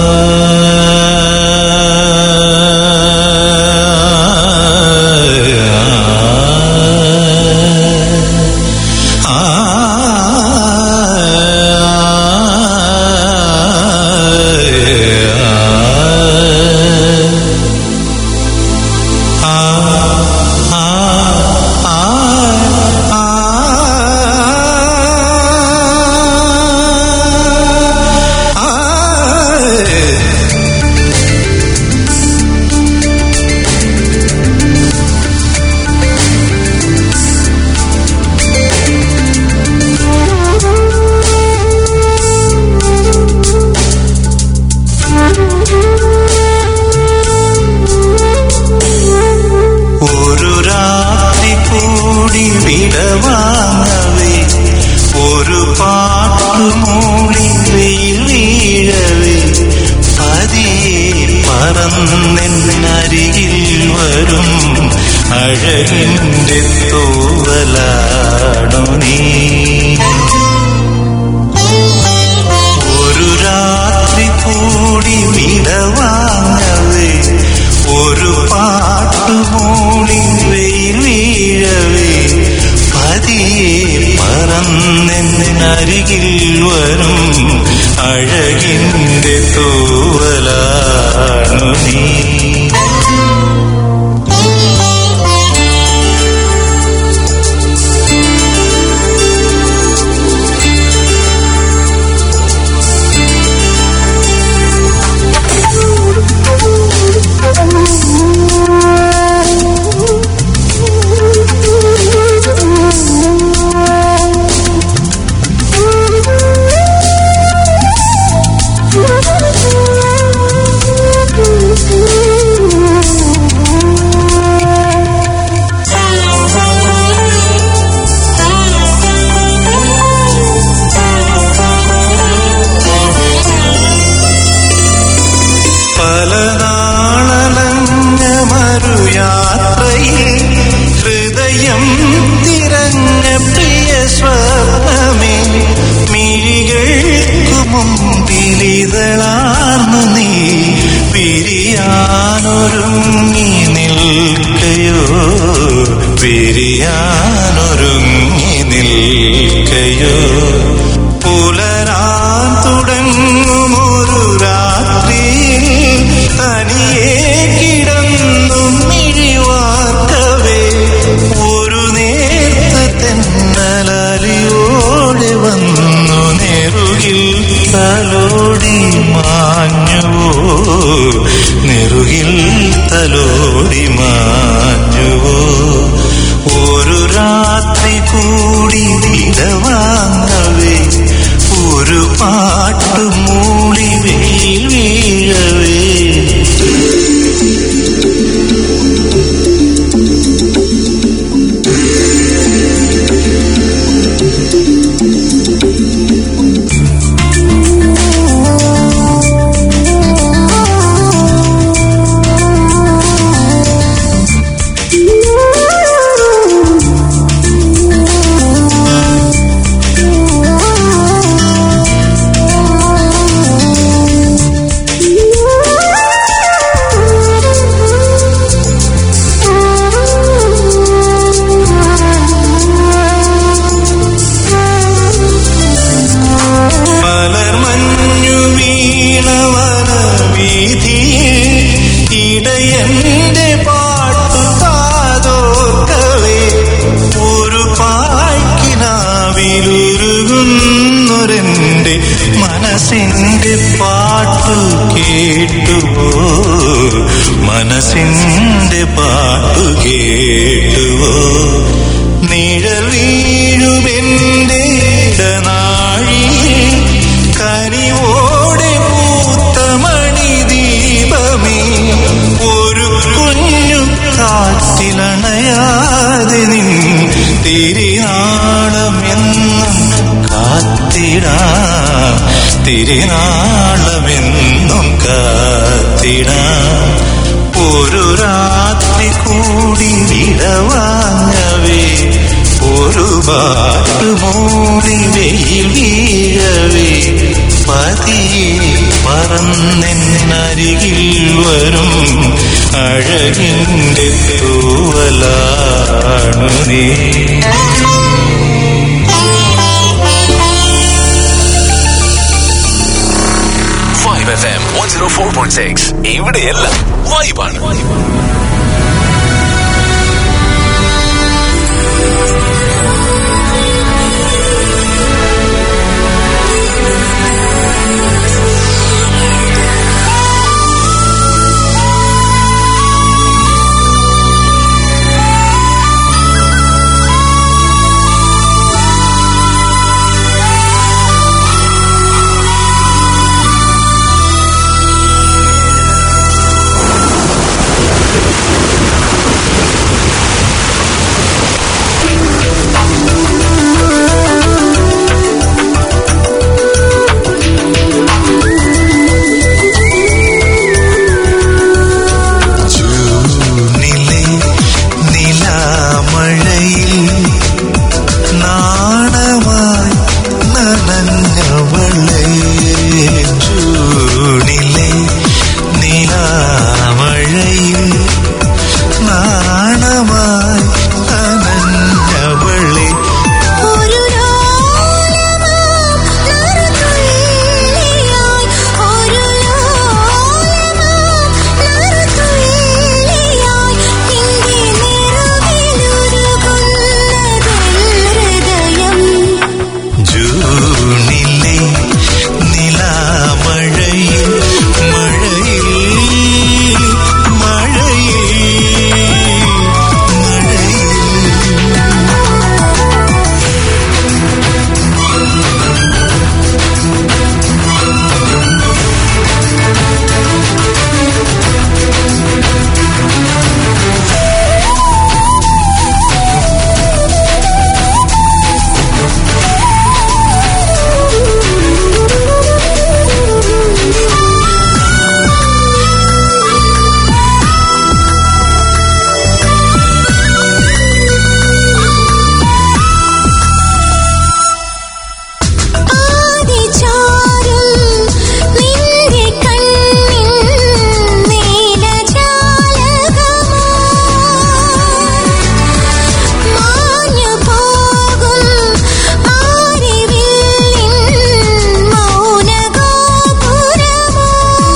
ഒരു രാത്രി കൂടി വിടവാങ്ങവേ ഒരു പാട്ടുമൂളി വെയിൽ വീഴവേ പതിയെ പറന്നെന്നരികിൽ വരും അഴകിന്റെ തോവലാണു നീ ഒരു രാത്രി കൂടി വിടവാങ്ങവേ ഒരു പാട്ടുമൂളി വെയിൽ വീഴവേ പതിയെ പറന്നെന്നരികിൽ വരും അഴകിന്റെ തൂവലാണു നീ പല നാളലഞ്ഞ മറുയാത്രയിൽ ഹൃദയം തിരഞ്ഞ പ്രിയ സ്വർണമേ മിഴികൾക്കു മുമ്പിലിതളാർന്നു നീ പിരിയാനൊരുങ്ങി നിൽക്കയോ പിരിയാനൊരുങ്ങി നിൽക്കയോ പുലരാൻ തുടങ്ങുമൊരു രാത്രിയിൽ തനിയെ മനസ്സിന്റെ പാട്ടു കേട്ടുവോ നിഴൽ വീഴുമെന്റെ ഇടനാഴി കനിവോടെ പൂത്ത മണിദീപമേ ഒരു കുഞ്ഞു കാറ്റിലണയാതെ നിൻ തിരിനാളമെന്നും കാത്തിടാം തിരിനാളമെന്നും കാത്തിടാം ഒരു രാത്രി കൂടി വിടവാങ്ങവേ ഒരു പാട്ട് മൂടി വെയിൽ വീഴവേ പതിയെ പറന്നെന്നരികിൽ വരും അഴകിന്റെ തൂവലാണു നീ five F M one zero four point six ഇവിടെയെല്ലാം വൈബാണ് ജൂണിലെ നിലാമഴയിൽ നാണമായി നനഞ്ഞവളെ ജൂണിലെ നിലാമഴയിൽ നാണമായി നനഞ്ഞവളെ ഒരു ലോലമാം നറുതുള്ളിയായി ഒരു ലോലമാം നറുതുള്ളിയായി നിന്റെ നിറവിലുരുകുന്നതെൻ ഹൃദയം ജൂണിലെ നിലാമഴയിൽ മഴയിൽ മഴയിൽ മഴയിൽ ആദിചാരും നിന്റെ കണ്ണിൽ നീലജാലകമോ മാഞ്ഞു പോകും ആരിവില്ലിൻ മൗനഗോപുരമോ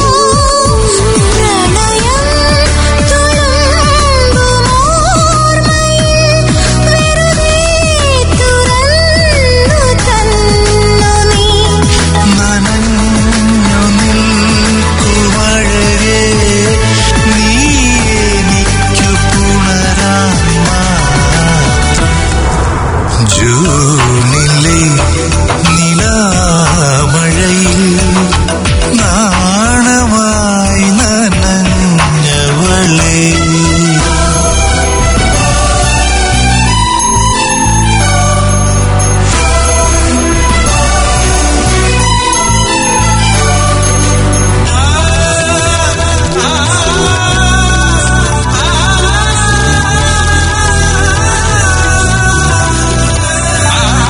പ്രണയം തുളുമ്പുമോർമ്മയിൽ വെറുതെ തുറന്നു തന്നു നീ നനഞ്ഞു നിൽക്കുമഴകേ നീ എനിക്കു പുണരാൻ മാത്രം ജൂണിലെ നിലാമഴയിൽ നാണമായി നനഞ്ഞവളേ ആ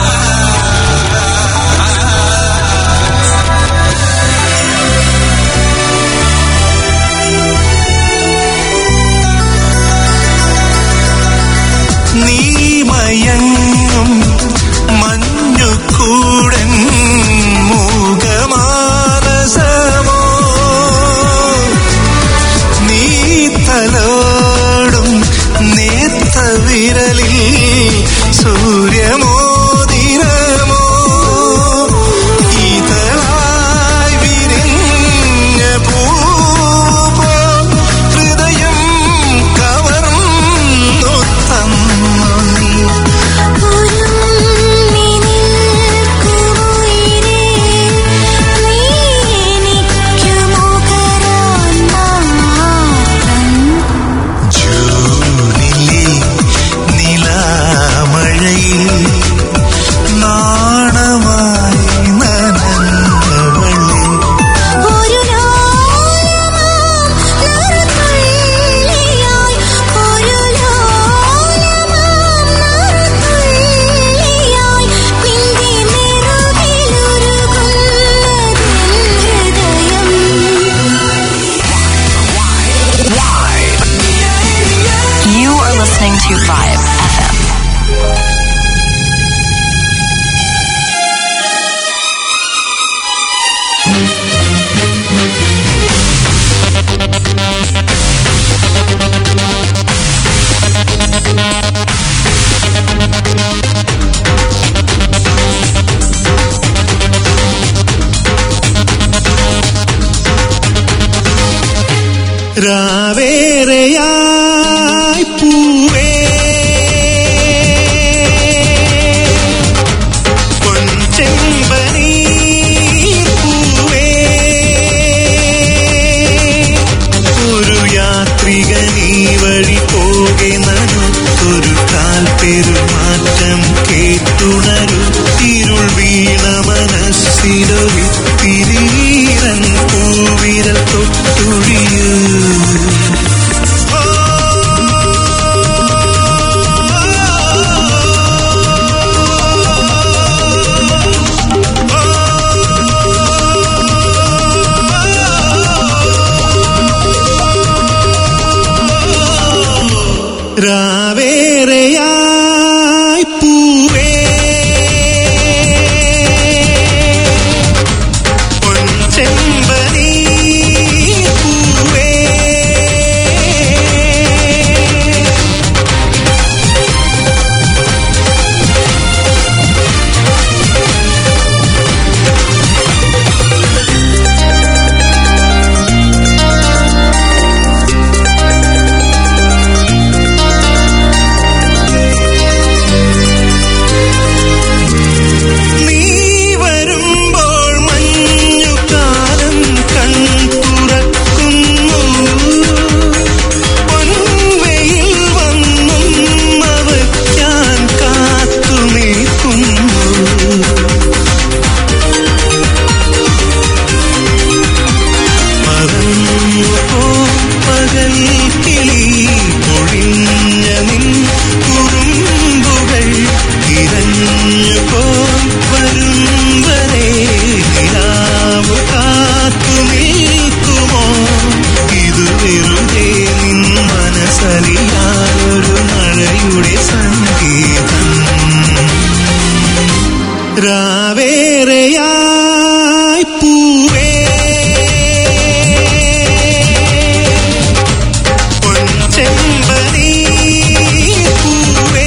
രാവേറെയായി പൂവേ പൊൻചെമ്പനീ പൂവേ ഒരു യാത്രികനീ വഴി പോകെ നനുത്തൊരു കാൽ പെരുമാറ്റം കേട്ടുണരു ഇരുൾ വീണ മനസ്സിലൊരു തിരീരൻ പൂവിരൽ തൊട്ടുഴിയൂ രാവേറെയായി പൂവേ പൊൻചെമ്പനീ പൂവേ നീ വരുമ്പോൾ മഞ്ഞുകാലം കൺതുറക്കുന്നു പൊൻവെയിൽ വന്നും അവയ്ക്കാൻ കാത്തു നിൽക്കുന്നു മറന്നുപോ പകൽ കിളി പൊഴിഞ്ഞ നിൻ കുറുമ്പുകൾ ഇരഞ്ഞുപോ വരും വരെ നിലാവ് കാത്തു നിൽക്കുമോ ഇത് വെറുതെ നിൻ മനസ്സറിയാതൊരു മഴയുടെ സംഗീതം രാവേറെയായി പൂവേ പൊൻചെമ്പനീ പൂവേ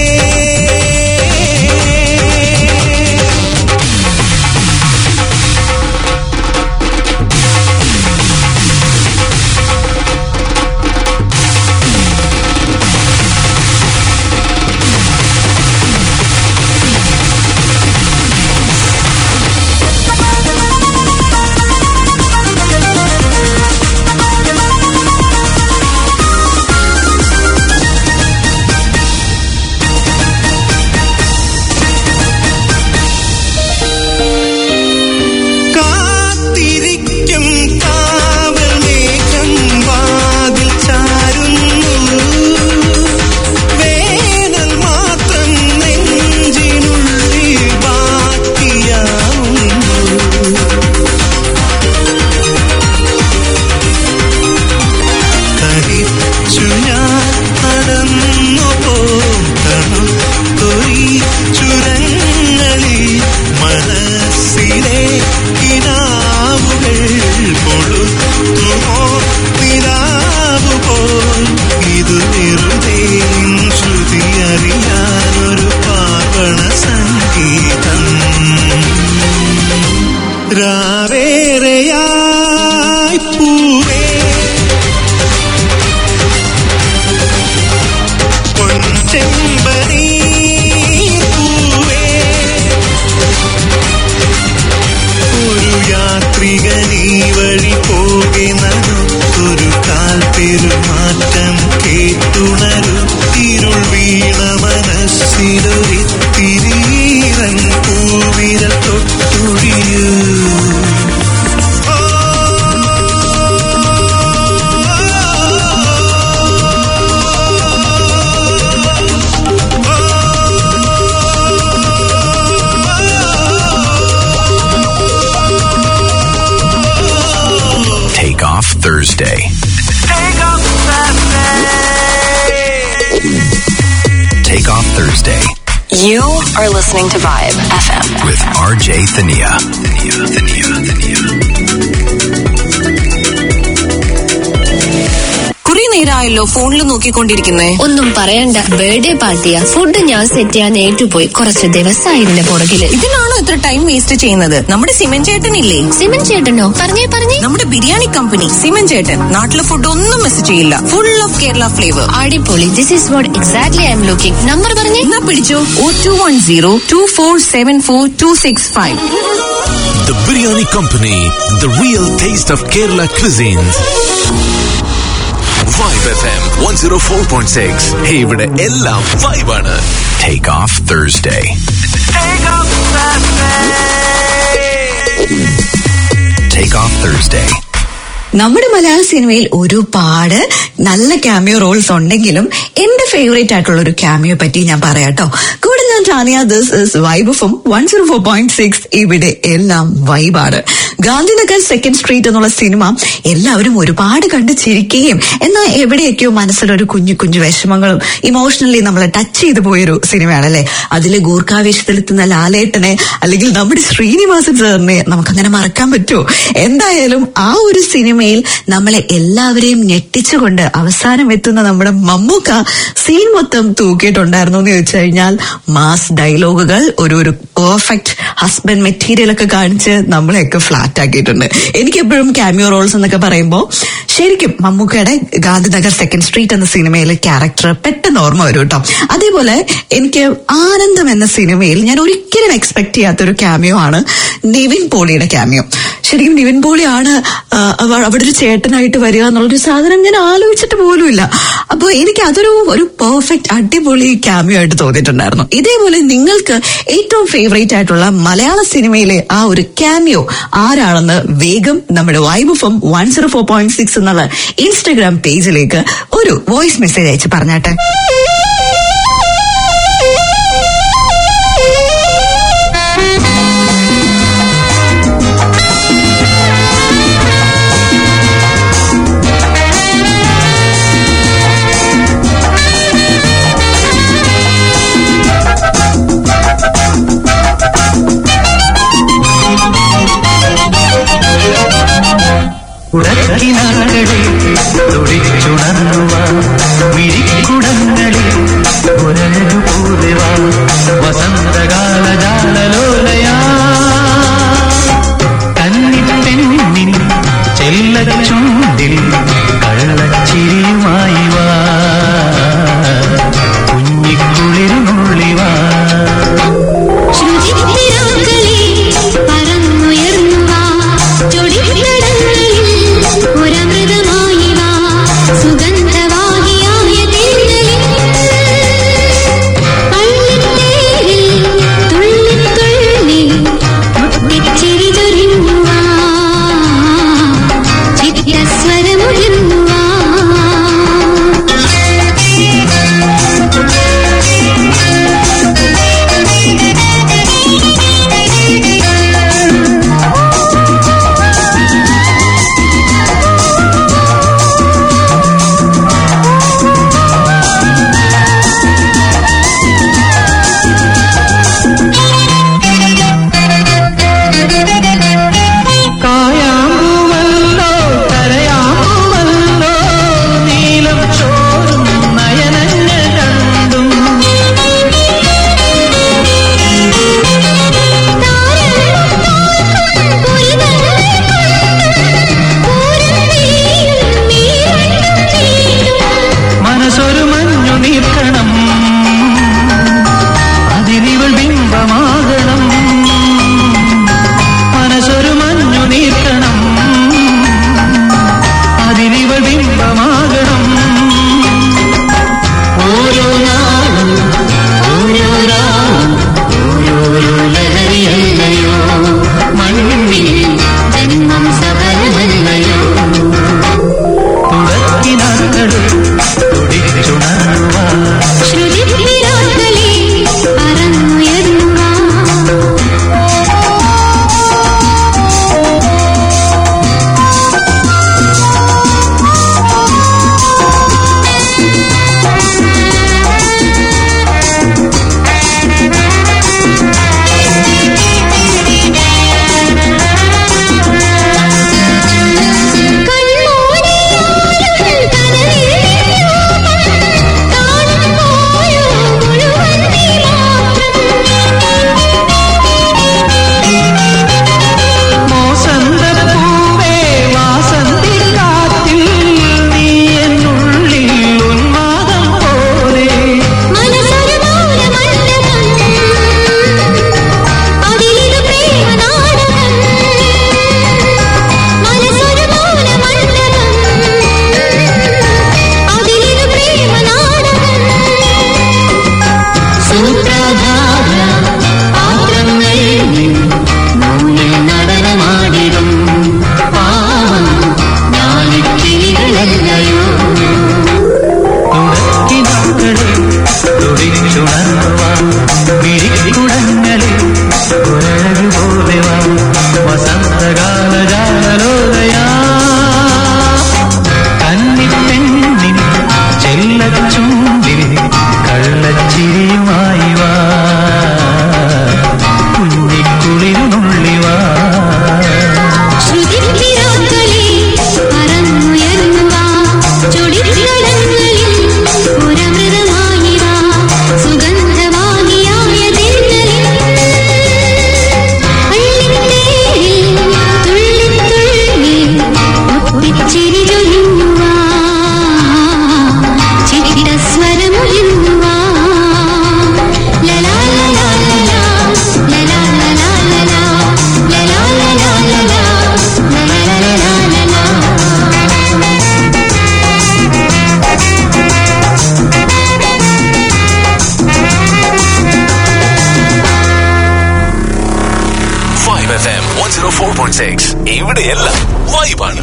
കാത്തിരിക്കും കാവൽ മേഘം വാതിൽ ചാരുന്നു വേനൽ മാത്രം നെഞ്ചിനുള്ളിൽ ബാക്കിയാവുന്നു തരിച്ചു ഞാൻ നടന്നു പോയി ചുരങ്ങളിൽ മനസ്സിലെ കിനാവുകൾ കൊളുത്തുമോ നിലാവു പോൽ ഇത് വെറുതെ നിൻ ശ്രുതി അറിയാനൊരു പാവണ സംഗീതം രാവേറെയായി പൂവേ പൊൻചെമ്പനീ പൂവേ ഒരു യാത്രികനീ വഴി പോകെ നനുത്തൊരു കാൽ പെരുമാറ്റം കേട്ടുണരു ഇരുൾ വീണ മനസ്സിലൊരു തിരീരൻ പൂവിരൽ തൊട്ടുഴിയൂ Take off Thursday. Take off Thursday You are listening to Vibe FM. with RJ Thania. Thania, Thania, Thania. കുറെ നേരമായല്ലോ ഫോണിൽ നോക്കിക്കൊണ്ടിരിക്കുന്നേ ഒന്നും പറയണ്ട ബർത്ത്ഡേ പാർട്ടിയാ ഫുഡ് ഞാൻ സെറ്റ് ചെയ്യാൻ ഏറ്റുപോയി കുറച്ച് ദിവസമായി ഇതിന്റെ പുറകില് ഇതിനാണോ ഇത്ര ടൈം വേസ്റ്റ് ചെയ്യുന്നത് നമ്മുടെ സിമൻ ചേട്ടനില്ലേ സിമൻ ചേട്ടനോ പറഞ്ഞേ പറഞ്ഞേ നമ്മുടെ ബിരിയാണി കമ്പനി സിമൻ ചേട്ടൻ നാട്ടിലെ ഫുഡ് ഒന്നും മിസ് ചെയ്യില്ല ഫുൾ ഓഫ് കേരള ഫ്ലേവർ അടിപൊളി this is what exactly I'm looking number പറഞ്ഞേ എന്നാ പിടിച്ചോ ഓ two one zero two four seven four two six five The Biryani Company, the real taste of Kerala cuisines. Vibe FM 104.6. Hey, ഇവിടെ എല്ലാം vibe ആണ്. Take off Thursday. Take off Thursday. നമ്മുടെ മലയാള സിനിമയിൽ ഒരുപാട് നല്ല ക്യാമിയോ റോൾസ് ഉണ്ടെങ്കിലും എന്റെ ഫേവറേറ്റ് ആയിട്ടുള്ള ഒരു ക്യാമിയോ പറ്റി ഞാൻ പറയാട്ടോ കൂടെ ഞാൻ Tania this is vibe from one zero four point six ഇവിടെ എല്ലാം വൈബാണ് ഗാന്ധിനഗർ സെക്കൻഡ് സ്ട്രീറ്റ് എന്നുള്ള സിനിമ എല്ലാവരും ഒരുപാട് കണ്ട് ചിരിക്കുകയും എന്നാൽ എവിടെയൊക്കെയോ മനസ്സിലൊരു കുഞ്ഞു കുഞ്ഞു വിഷമങ്ങളും ഇമോഷണലി നമ്മളെ ടച്ച് ചെയ്തു പോയൊരു സിനിമയാണല്ലേ അതിലെ ഗൂർഖാവേശത്തിലെത്തുന്ന ലാലേട്ടനെ അല്ലെങ്കിൽ നമ്മുടെ ശ്രീനിവാസൻ സാറിനെ നമുക്കങ്ങനെ മറക്കാൻ പറ്റുമോ എന്തായാലും ആ ഒരു സിനിമയിൽ നമ്മളെ എല്ലാവരെയും ഞെട്ടിച്ചുകൊണ്ട് അവസാനം എത്തുന്ന നമ്മുടെ മമ്മൂക്ക സീൻ മൊത്തം തൂക്കിയിട്ടുണ്ടായിരുന്നു എന്ന് ചോദിച്ചു കഴിഞ്ഞാൽ മാസ് ഡയലോഗുകൾ ഒരു ഒരു പെർഫെക്റ്റ് ഹസ്ബൻഡ് മെറ്റീരിയൽ ഒക്കെ കാണിച്ച് നമ്മളെയൊക്കെ ഫ്ലാറ്റ് ആക്കിയിട്ടുണ്ട് എനിക്ക് എപ്പോഴും ക്യാമിയോ റോൾസ് എന്നൊക്കെ പറയുമ്പോൾ ശരിക്കും മമ്മൂക്കയുടെ ഗാന്ധിനഗർ സെക്കൻഡ് സ്ട്രീറ്റ് എന്ന സിനിമയിലെ ക്യാരക്ടർ പെട്ടെന്ന് ഓർമ്മ വരും കേട്ടോ അതേപോലെ എനിക്ക് ആനന്ദം എന്ന സിനിമയിൽ ഞാൻ ഒരിക്കലും എക്സ്പെക്ട് ചെയ്യാത്തൊരു ക്യാമിയോ ആണ് നിവിൻ പോളിയുടെ ക്യാമിയോ ശരിക്കും നിവിൻ പോളിയാണ് ആ, അവ- അവിടെ ഒരു ചേട്ടനായിട്ട് വരിക എന്നുള്ളൊരു സാധനം ഞാൻ ആലോചിച്ചിട്ട് പോലുമില്ല അപ്പോൾ എനിക്ക് അതൊരു ഒരു പെർഫെക്റ്റ് അടിപൊളി ക്യാമിയോ ആയിട്ട് തോന്നിയിട്ടുണ്ടായിരുന്നു ഇതേപോലെ നിങ്ങൾക്ക് ഏറ്റവും ഫേവറേറ്റ് ആയിട്ടുള്ള മലയാള സിനിമയിലെ ആ ഒരു ക്യാമിയോ ആരാണെന്ന് വേഗം നമ്മുടെ vibe from one zero four point six എന്നുള്ള ഇൻസ്റ്റഗ്രാം പേജിലേക്ക് ഒരു വോയിസ് മെസ്സേജ് അയച്ച് പറഞ്ഞാട്ടെ ഉടക്കിനാക്കളിൽ തുടിച്ചുണർന്നുവ മിഴിക്കുടങ്ങളിൽ F M one zero four point six ഇവിടെയെല്ലാം വൈബാണ്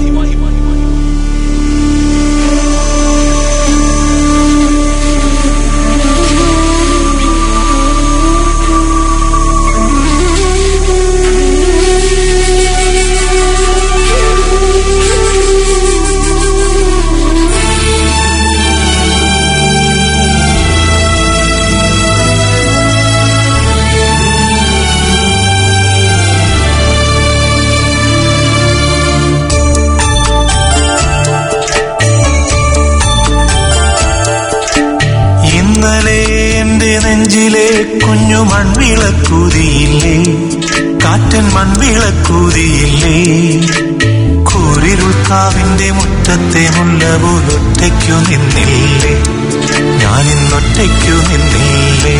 ഇന്നലെ എന്റെ നെഞ്ചിലെ കുഞ്ഞു മൺവിളക്കൂതിയില്ലേ കാറ്റൻ മൺവിളക്കൂതിയില്ലേ കൂരിരുൾക്കാവിന്റെ മുറ്റത്തെ മുല്ല പോലൊറ്റയ്ക്കു നിന്നില്ലേ ഞാനിന്നൊറ്റയ്ക്കു നിന്നില്ലേ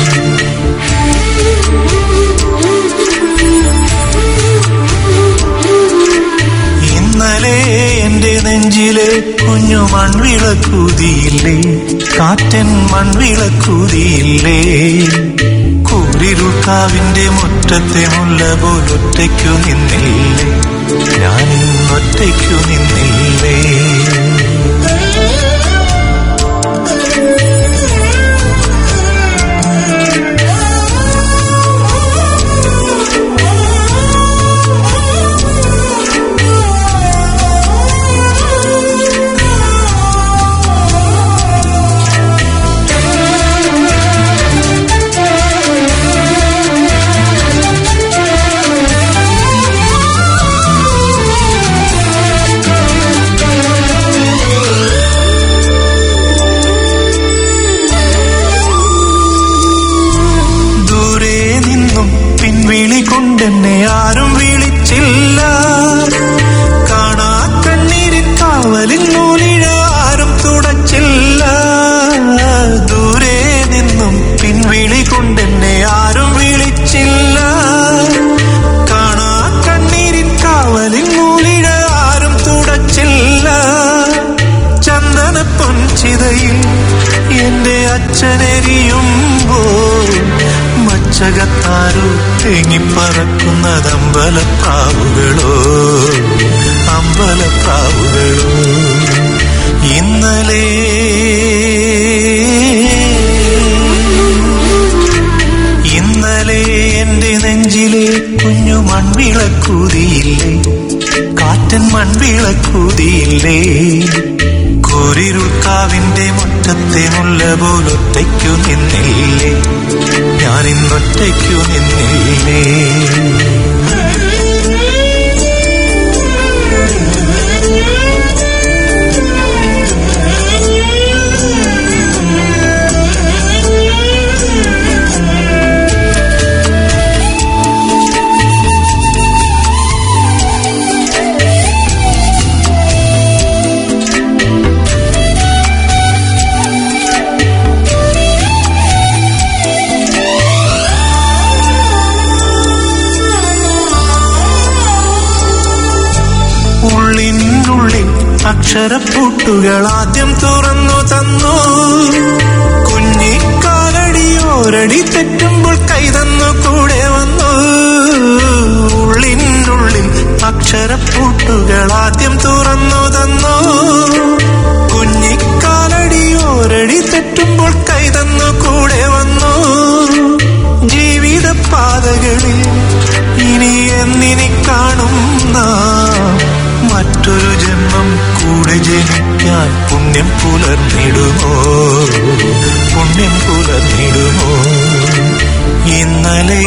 ഇന്നലെ എന്റെ നെഞ്ചിലെ കുഞ്ഞു മൺവിളക്കൂതിയില്ലേ കാറ്റൻ മൺവിളക്കൂതിയില്ലേ കൂരിരുക്കാവിന്റെ മുറ്റത്തെ മുല്ല പോലൊറ്റയ്ക്കു നിന്നില്ലേ ഞാനിന്നൊറ്റയ്ക്കു നിന്നില്ലേ ദൂരെ നിന്നും പിൻവിളി കൊണ്ടെന്നെ ആരും വിളിച്ചില്ല കാണാ കണ്ണീരിൻ കാവലിൻ നൂലിഴ ആരും തുടച്ചില്ല ദൂരെ നിന്നും പിൻവിളി കൊണ്ടെന്നെ ആരും വിളിച്ചില്ല കാണാ കണ്ണീരിൻ കാവലിൻ നൂലിഴ ആരും തുടച്ചില്ല ചന്ദന പൊൻചിതയിൽ എന്റെ അച്ഛനെരിയുമ്പോൾ മച്ചകത്താരോ തേങ്ങിപ്പറക്കുന്നത് അമ്പലപ്രാവുകളോ അമ്പലപ്രാവുകളോ ഇന്നലെ ഇന്നലെ എന്റെ നെഞ്ചിലെ കുഞ്ഞു മൺവിളക്കൂതിയില്ലേ കാറ്റൻ മൺവിളക്കൂതിയില്ലേ കോരിരുക്കാവിന്റെ മുറ്റത്തെ മുല്ല പോലൊറ്റയ്ക്കു നിന്നില്ലേ ഞാനിന്നൊറ്റയ്ക്കു നിന്നില്ലേ ഉള്ളിനുള്ളിൽ അക്ഷരപ്പൂട്ടുകൾ ആദ്യം തുറന്നു തന്നു കുഞ്ഞിക്കാലടിയോരടി തെറ്റുമ്പോൾ കൈതന്നു കൂടെ വന്നു ഉള്ളിനുള്ളിൽ അക്ഷരപ്പൂട്ടുകൾ ആദ്യം തുറന്നു തന്നു കുഞ്ഞിക്കാലടിയോരടി തെറ്റുമ്പോൾ കൈതന്നു കൂടെ വന്നു ജീവിത പാതകളിൽ ഇനി എന്നിനി കാണും നാം മറ്റൊരു ജന്മം കൂടെ ജനിക്കാൻ പുണ്യം പുലർന്നിടുമോ പുണ്യം പുലർന്നിടുമോ ഇന്നലെ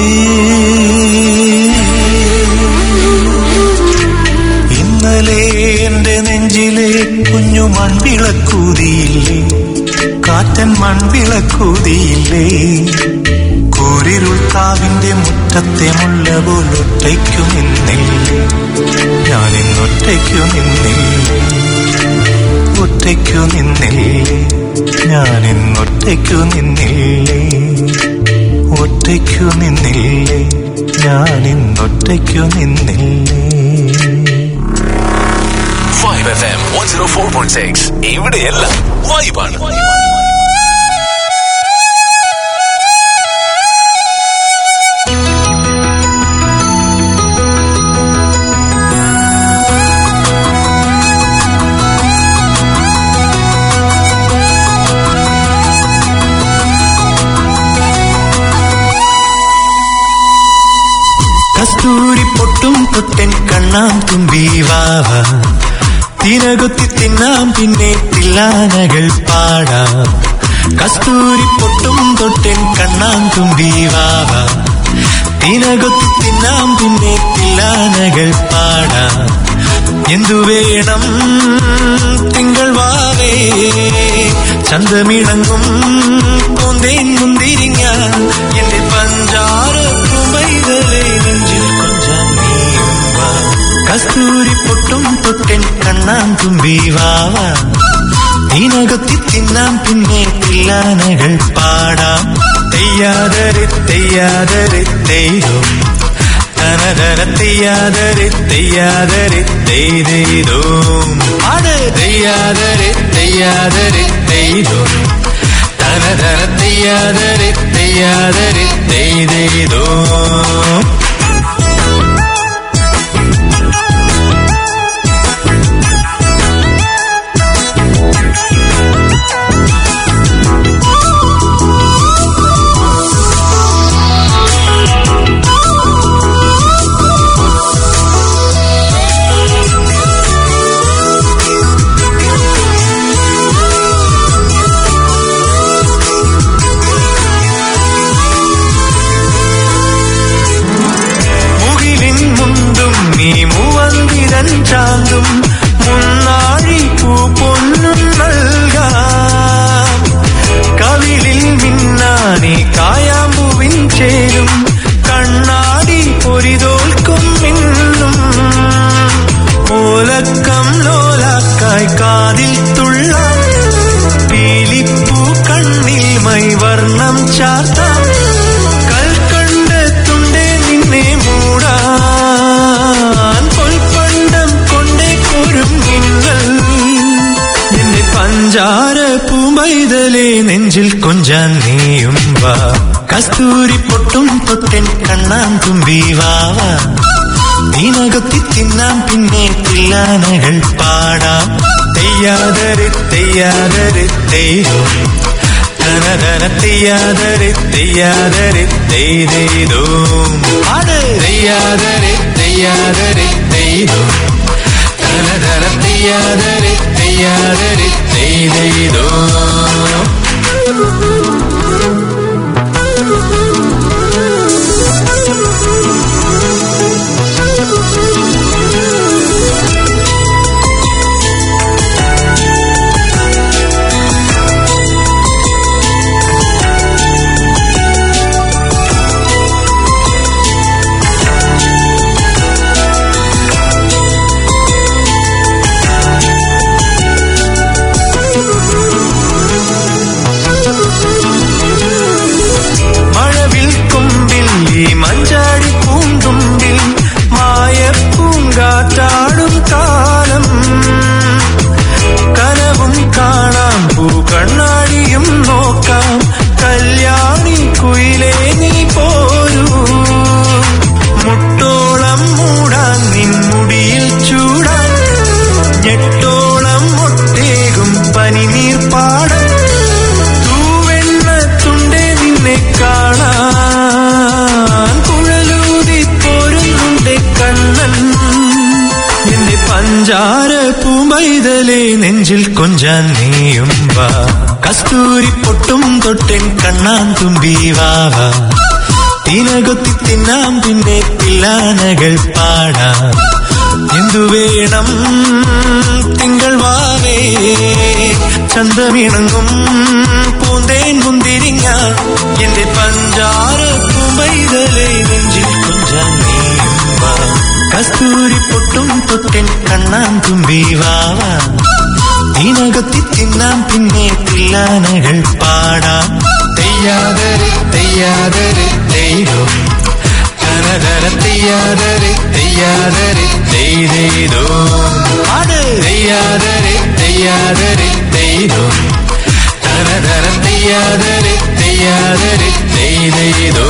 ഇന്നലെ എന്റെ നെഞ്ചിലെ കുഞ്ഞു മൺവിളക്കൂതിയില്ലേ കാറ്റൻ മൺവിളക്കൂതിയില്ലേ കൂരിരുൾക്കാവിന്റെ മുറ്റത്തെ മുല്ല പോലൊറ്റയ്ക്കു നിന്നില്ലേ ഞാനിന്നൊറ്റയ്ക്കു നിന്നില്ലേ ഒറ്റയ്ക്കു നിന്നില്ലേ ഞാനിന്നൊറ്റയ്ക്കു നിന്നില്ലേ ഒറ്റയ്ക്കു നിന്നില്ലേ ഞാനിന്നൊറ്റയ്ക്കു നിന്നില്ലേ five F M one zero four point six ഇവിടെയെല്ലാം വൈബാണ് തൊട്ടൻ കണ്ണാം തുമ്പി വാവ തിനകൊത്തി തിന്നാം പിന്നെ തില്ലാനകൾ പാടാം കസ്തൂരി പൊട്ടും തൊട്ടൻ കണ്ണാം തുമ്പി വാവ തിനകൊത്തി തിന്നാം പിന്നെ തില്ലാനകൾ പാടാം എന്തു വേണം തിങ്കൾ വാവേ ചന്തമിണങ്ങും പൂന്തേൻ മുന്തിരിങ്ങ എന്റെ പഞ്ചാര കുമ്പൈതലേ നെഞ്ചിൽ കൊഞ്ചാൻ നീയും വാ കസ്തൂരി പൊട്ടും തൊട്ടൻ കണ്ണാൻ തുമ്പി വാവ ഇതിനകത്തി തിന്നാം പിന്നെ തില്ലാനകൾ പാടാം തെയ്യാതരെ തെയ്യാതരെ തെയ്തോ തനതര തെയ്യാതരെ തെയ്യാതരെ തെയ്തോ പാട് തെയ്യാതരെ തെയ്യാതരെ തെയ്തോ തനതര തെയ്യാതരെ തെയ്യാതരെ തെയ്തോ മുകിലിൻ മുണ്ടും നീ മൂവന്തിരൻ ചാന്തും മുന്നാഴി പൂ പൊന്നും നൽകാം കവിളിൽ മിന്നാണി കായാമ്പൂവിൻ ചേരും കണ്ണാടി പൊരിതോൽക്കും മിന്നും ഓലക്കം ലോലാക്കായി കാതിൽ തുള്ളാം പീലിപ്പൂ കണ്ണിൽ മൈവർണം ചാർത്താം കൽക്കണ്ടെത്തുണ്ടേ നിന്നെ മൂടാൻ പൊൽപ്പണ്ടം കൊണ്ടേ കൊരും നിങ്ങൾ നിന്റെ പഞ്ചാര പൂമൈതലേ നെഞ്ചിൽ കൊഞ്ചാൻ നീയും വാ കസ്തൂരി പൊട്ടും തൊട്ടൻ കണ്ണാൻ തുമ്പി വാവ ഇതിനകത്തി തിന്നാം പിന്നെ തില്ലാനകൾ പാടാം തെയ്യാതരെ തെയ്യാതരെ തെയ്യോ തനതന തെയ്യാതരെ തെയ്യാതരെ തെയ്തോ പാട് തെയ്യാതരെ തെയ്യാതരെ തെയ്തോ തനതന തെയ്യാതരെ തെയ്യാതരെ തെയ്തോ മഴവിൽ കൊമ്പിൽ ഈ മഞ്ചാടി പൂന്തുമ്പിൽ മായപ്പൂങ്കാറ്റാടും കാലം കനവും കാണാം പൂ കണ്ണാടിയും നോക്കാം കല്യാണി കുയിലേ നീ പോരൂ മുട്ടോളം മൂടാൻ നിൻമുടിയിൽ ചൂടാൻ ഞെട്ടോളം ഒട്ടേകും പനിനീർ പാടാൻ തൂവെണ്ണത്തുണ്ടേ നിന്നെ കാണാൻ കുഴലൂതി പോരുന്നുണ്ട് കണ്ണൻ നിന്റെ പഞ്ചാര പൂമൈതലേ നെഞ്ചിൽ കൊഞ്ചാൻ നീയും വാ കസ്തൂരി പൊട്ടും തൊട്ടൻ കണ്ണാൻ തുമ്പി വാവ തിനകൊത്തി തിന്നാം പിന്നെ തില്ലാനകൾ പാടാം എന്തു വേണം തിങ്കൾ വാവേ ചന്തമിണങ്ങും പൂന്തേൻ മുന്തിരിങ്ങ എന്റെ പഞ്ചാര കുമ്പൈതലേ നെഞ്ചിൽ കൊഞ്ചാൻ നീയും വാ കസ്തൂരി പൊട്ടും തൊട്ടൻ കണ്ണാൻ തുമ്പി വാവ ഇതിനകത്തി തിന്നാം പിന്നെ തില്ലാനകൾ പാടാം തെയ്യാതരെ തെയ്യാതരെ തെയ്യോ തനതര തെയ്യാതരെ തെയ്യാതരെ തെയ്തോ പാട് തെയ്യാതരെ തെയ്യാതരെ തെയ്തോ തനതര തെയ്യാതരെ തെയ്യാതരെ തെയ്തോ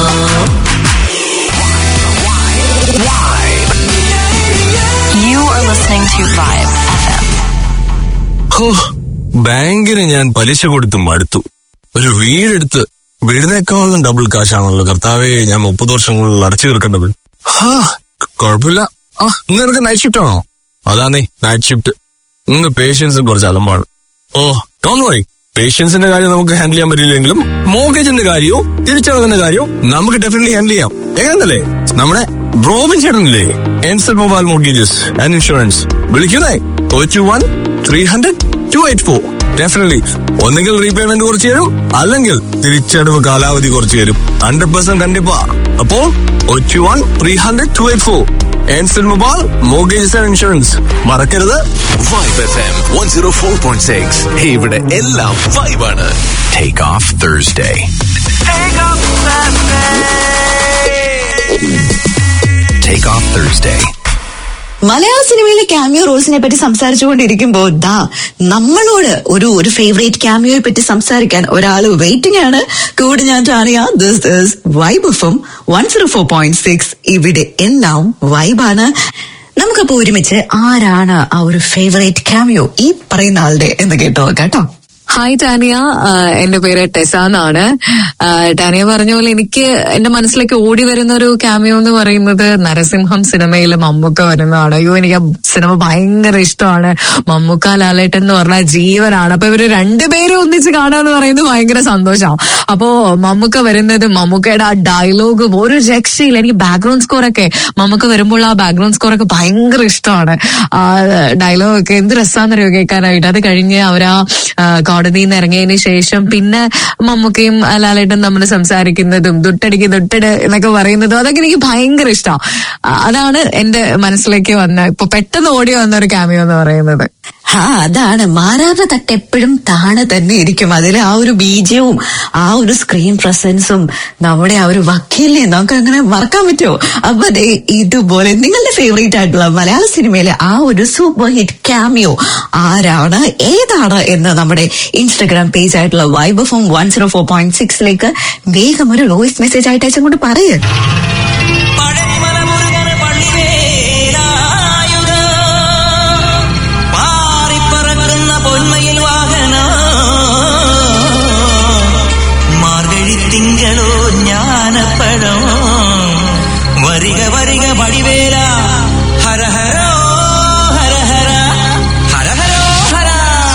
You are listening to Vibe FM. ഹോ ബാങ്കിന് ഞാൻ പലിശ കൊടുത്ത് മടുത്തു ഒരു വീടെടുത്ത് വീടിനേക്കാളും ഡബിൾ കാശാണല്ലോ കർത്താവേ ഞാൻ മുപ്പത് വർഷങ്ങളിൽ അടച്ചു തീർക്കേണ്ടത് ഹാ കുഴപ്പമില്ല ആ ഇന്ന് നിനക്ക് നൈറ്റ് ഷിഫ്റ്റ് ആണോ അതാന്നേ നൈറ്റ് ഷിഫ്റ്റ് ഇന്ന് പേഷ്യൻസ് കുറച്ച് അലമ്പാണ് ഓ ഡോൺ വറി പേഷ്യൻസിന്റെ കാര്യം നമുക്ക് ഹാൻഡിൽ ചെയ്യാൻ പറ്റില്ലെങ്കിലും മോർഗേജിന്റെ കാര്യവും തിരിച്ചടവിന്റെ കാര്യവും നമുക്ക് ഡെഫിനറ്റ്ലി ഹാൻഡിൽ ചെയ്യാം എങ്ങനല്ലേ നമ്മുടെ റോബിൻ ചേട്ടനില്ലേ എൻസൽ മൊബൈൽ മോർഗേജസ് ആൻഡ് ഇൻഷുറൻസ് വിളിക്കുന്നേ two one three hundred two eight four definitely ഒന്നെങ്കിൽ റീപേയ്മെന്റ് കുറച്ച് തരും അല്ലെങ്കിൽ തിരിച്ചടവ് കാലാവധി കുറച്ച് തരും ഹൺഡ്രഡ് പെർസെന്റ് കണ്ടിപ്പാ അപ്പോ two one three hundred two eight four എൻസൽ മൊബൈൽ മോർഗേജസ് ആൻഡ് ഇൻഷുറൻസ് മറക്കരുത് vibe F M one zero four point six ഇവിടെ എല്ലാം വൈബാണ് Take off Thursday. Take off Thursday. മലയാള സിനിമയിലെ ക്യാമിയോ റോൾസിനെ പറ്റി സംസാരിച്ചുകൊണ്ടിരിക്കുമ്പോ ദാ നമ്മളോട് ഒരു ഒരു ഫേവറേറ്റ് ക്യാമിയോയെ പറ്റി സംസാരിക്കാൻ ഒരാൾ വെയിറ്റിംഗ് ആണ് കൂടെ ഞാൻ ടാണിയ ദിസ് ഇസ് വൈബ് എഫും one zero four point six ഇവിടെ എല്ലാം വൈബാണ് നമുക്കപ്പോ ഒരുമിച്ച് ആരാണ് ആ ഒരു ഫേവറേറ്റ് ക്യാമിയോ ഈ പറയുന്ന ആളുടെ എന്ന് കേട്ടോ കേട്ടോ ഹായ് ടാനിയ ആ, എന്റെ പേര് ടെസ എന്നാണ് ആ, ടാനിയ പറഞ്ഞ പോലെ എനിക്ക് എന്റെ മനസ്സിലേക്ക് ഓടി വരുന്ന ഒരു ക്യാമിയോ എന്ന് പറയുന്നത് നരസിംഹം സിനിമയിൽ മമ്മൂക്ക വരുന്നതാണ് അയ്യോ എനിക്ക് ആ സിനിമ ഭയങ്കര ഇഷ്ടമാണ് മമ്മൂക്ക ലാലേട്ടൻ എന്ന് പറഞ്ഞാൽ ജീവനാണ് അപ്പൊ ഇവര് രണ്ടുപേരും ഒന്നിച്ച് കാണാന്ന് പറയുന്നത് ഭയങ്കര സന്തോഷമാണ് അപ്പോ മമ്മൂക്ക വരുന്നത് മമ്മൂക്കയുടെ ആ ഡയലോഗും ഒരു രക്ഷയില്ല എനിക്ക് ബാക്ക്ഗ്രൗണ്ട് സ്കോർ ഒക്കെ മമ്മൂക്ക വരുമ്പോൾ ആ ബാക്ക്ഗ്രൗണ്ട് സ്കോർ ഒക്കെ ഭയങ്കര ഇഷ്ടമാണ് ആ ഡയലോഗ് ഒക്കെ എന്ത് രസാന്നറിയോ കേൾക്കാനായിട്ട് അത് കഴിഞ്ഞ് അവരാ ആ, കോടതിയിൽ നിന്ന് ഇറങ്ങിയതിന് ശേഷം പിന്നെ മമ്മൂക്കയും ലാലേട്ടും നമ്മൾ സംസാരിക്കുന്നതും ദുട്ടടിക്ക് ദുട്ടട് എന്നൊക്കെ പറയുന്നതും അതൊക്കെ എനിക്ക് ഭയങ്കര ഇഷ്ടമാണ് അതാണ് എന്റെ മനസ്സിലേക്ക് വന്ന ഇപ്പൊ പെട്ടെന്ന് ഓടി വന്ന ഒരു ക്യാമിയോ എന്ന് പറയുന്നത് ആ അതാണ് മാറാത്ത തട്ട് എപ്പോഴും താഴെ തന്നെ ഇരിക്കും അതിലെ ആ ഒരു ബീജവും ആ ഒരു സ്ക്രീൻ പ്രസൻസും നമ്മുടെ ആ ഒരു വക്കീലിനെ നമുക്ക് അങ്ങനെ മറക്കാൻ പറ്റുമോ അപ്പൊ ദേ ഇതുപോലെ നിങ്ങളുടെ ഫേവറേറ്റ് ആയിട്ടുള്ള മലയാള സിനിമയിലെ ആ ഒരു സൂപ്പർ ഹിറ്റ് ക്യാമിയോ ആരാണ് ഏതാണ് എന്ന് നമ്മുടെ ഇൻസ്റ്റഗ്രാം പേജ് ആയിട്ടുള്ള vibe from one zero four point സിക്സിലേക്ക് വേഗം ഒരു വോയിസ് മെസ്സേജ് ആയിട്ട് അയച്ചുകൊണ്ട് പറയേ പഴനിമലമുരുകന് പള്ളിവേലായുധ. പാറിപ്പറക്കുന്ന പൊന്മയിൽ വാഹന മാർഗഴി തിങ്കളോ ജ്ഞാനപ്പഴം വരിക വരിക വടിവേല ഹര ഹരോ ഹര ഹര ഹര ഹരോ ഹര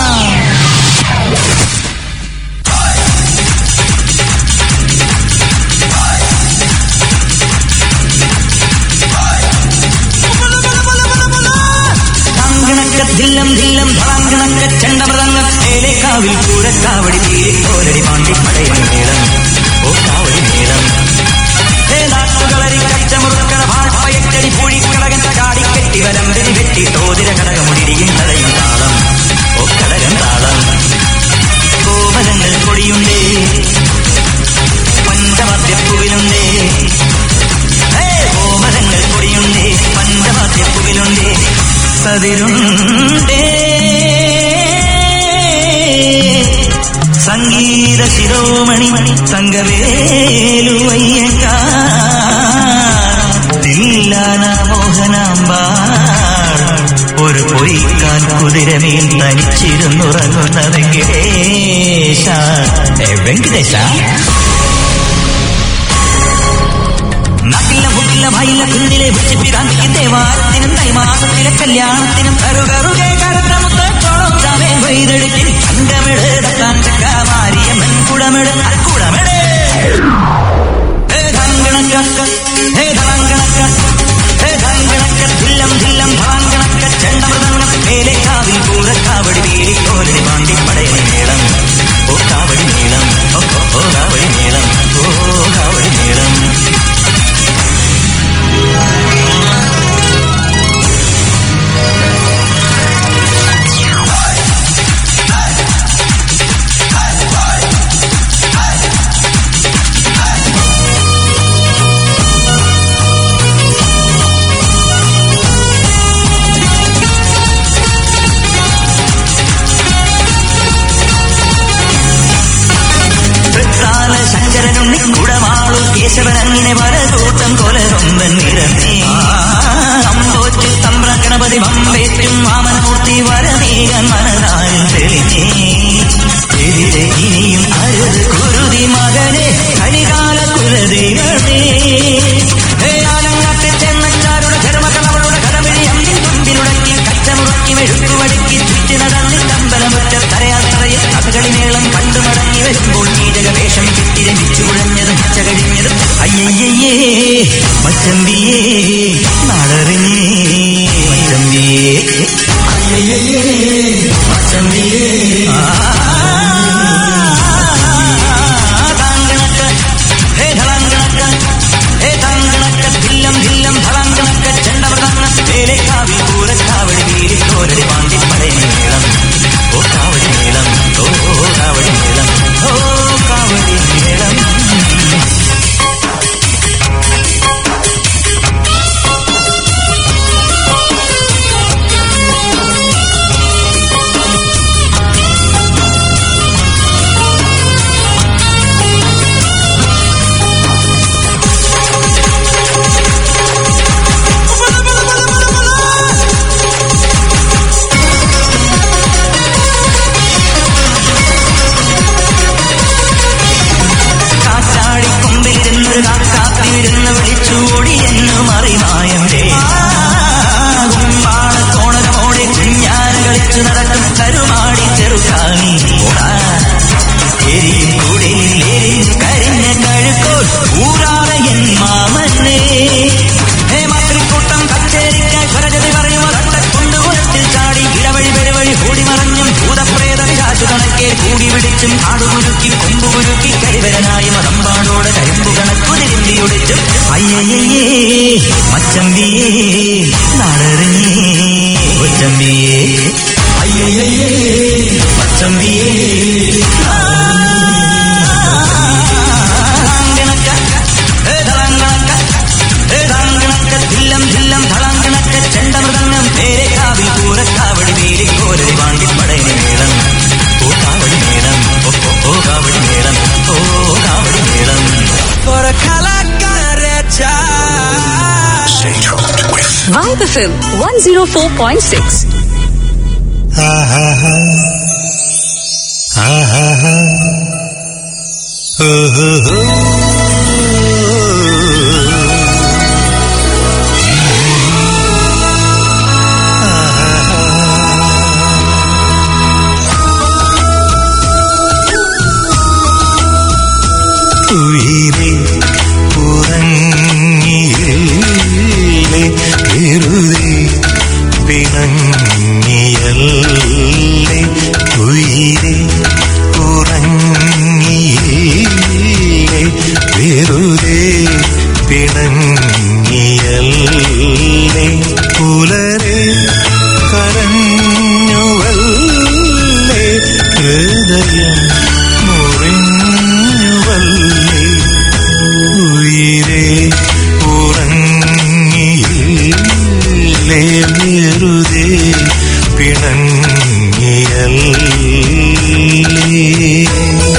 താങ്കണക്ക ധില്ലം ധില്ലം ധളാങ്കണക്ക ചെണ്ടമൃതങ്ങ ഏലേക്കാവിൽ പൂരക്കാവടി തീരിക്കോലടി പാണ്ടി പടയൻ മേളം ഓ കാവടി മേളം ഹേ നാട്ടുകളരി കച്ചമുറുക്കട ഭാഷയക്കടി പൂഴിക്കടകൻ ചാടി കെട്ടി വലമ്പരി വെട്ടി തോതിര കടകമുടിയും കടയും താളം ഓ കടകൻ താളം കോമലങ്ങൾ കൊടിയുണ്ടേ പഞ്ചമദ്യപ്പുവിലുണ്ടേ ഹേ കോമലങ്ങൾ കൊടിയുണ്ടേ പഞ്ചമദ്യപ്പുവിലുണ്ടേ സതിരുണ്ടേ സംഗീത ശിരോമണി തങ്കവേലുവയ്യങ്ക തില്ലാന മോഹനാമ്പാൾ ഒരു പൊയ്ക്കാൻ കുതിരമേൽ തനിച്ചിരുന്നുറങ്ങുന്ന വെങ്കടേശ ഏ, വെങ്കടേശ നാട്ടിലെ മുക്കിലെ വയല കുന്നിലെ വിളിപ്പിതാന്തിക്കും ദേവാരത്തിനും തൈമാസത്തിലെ കല്യാണത്തിനും കറുകറുകെ കറുത്ത മുത്തോളം ചാമേ കൊയ്തെടുക്കിൽ തങ്കമിട് തത്താൻ ചക്കമാരിയമ്മൻ കുടമിട് കുടമിട് ഹേ ധങ്കണക്ക ഹേ ധളങ്കണക്ക ഹേ ധങ്കണക്ക ധില്ലം ധില്ലം ധളങ്കണക്ക ചെണ്ടമൃതങ്ങ മേലെ കാവിൽ പൂരക്കാവടി വീരിക്കോലടി പാണ്ടി പടയൻ മേളം ഓ കാവടി മേളം ഓ ഓ, ഓ കാവടി മേളം ഓ കാവടി മേളം അയ്യയ്യേ മച്ചമ്പിയേ നാടറിഞ്ഞേ മച്ചമ്പിയേ അയ്യയ്യേ മച്ചമ്പിയേ താങ്കണക്ക ഹേ ധളങ്കണക്ക ഹേ താങ്കണക്ക ധില്ലം ധില്ലം ധളങ്കണക്ക ചെണ്ടമൃതങ്ങ വേലെ കാവി പൂരക്കാവടി വീരി കോരടി പാണ്ടി പടയമേളം ഓ കാവടി മേളം ഓ കാവടി മേളം ഓ കാവടി മേളം കാറ്റാടിക്കൊമ്പിലിരുന്നൊരു കാക്കാത്തിരുന്ന് വിളിച്ചോടി എന്നു മറിമായന്റെ കുമ്പാളത്തോണകമോടെ കുഞ്ഞാന കളിച്ചു നടക്കും കരുമാടി ചെറുകാണി എരിയും കൂടയിൽ എരിയും കരിഞ്ഞ കഴുക്കോൽ ഊരാതെ എൻ മാമനെ ഹേ മാതൃക്കൂട്ടം കച്ചേരിക്കാൻ സ്വരജതി പറയുമോ തട്ടക്കൊണ്ട് ഉരത്തിൽ ചാടി ഇടവഴി പെരുവഴി കൂടി മറഞ്ഞും ഭൂതപ്രേത വിരാജു കണക്കെ കൂടി പിടിച്ചും കാടുകുരുക്കി കൊമ്പുകുരുക്കി കരിവരനായി മതമ്പാടോട് കരിമ്പു കണക്കുതിരിമ്പി ഒടിച്ചും അയ്യയ്യേ മച്ചമ്പിയേ നാടറിഞ്ഞേ കൊച്ചമ്പിയേ അയ്യയ്യേ മച്ചമ്പിയേ ധളാങ്കണക്ക, ഹേ ധളാങ്കണക്ക, ഹേ ധളാങ്കണക്ക, ധില്ലം ധില്ലം ധളാങ്കണക്ക, ചെണ്ടമൃതങ്ങം പേരെ കാവിൽ പൂരക്കാവടി വീരി കോരടി പാണ്ടി പടയണി മേളം ഓ കാവടി മേളം ഓ ഓ, ഓ കാവടി മേളം ഓ കാവടി മേളം For a കലാകാരച്ച Vibe FM 104.6. ഉയിരെ ഉറങ്ങിയില്ലേ വെറുതെ പിണങ്ങിയല്ലേ ഉയിരെ ഉറങ്ങിയില്ലേ വെറുതെ പിണങ്ങിയല്ലേ പുലരെ കരഞ്ഞുവല്ലേ ഹൃദയം മുറിഞ്ഞുവല്ലേ ഉയിരെ ഉറങ്ങിയില്ലേ വെറുതെ പിണങ്ങിയല്ലേ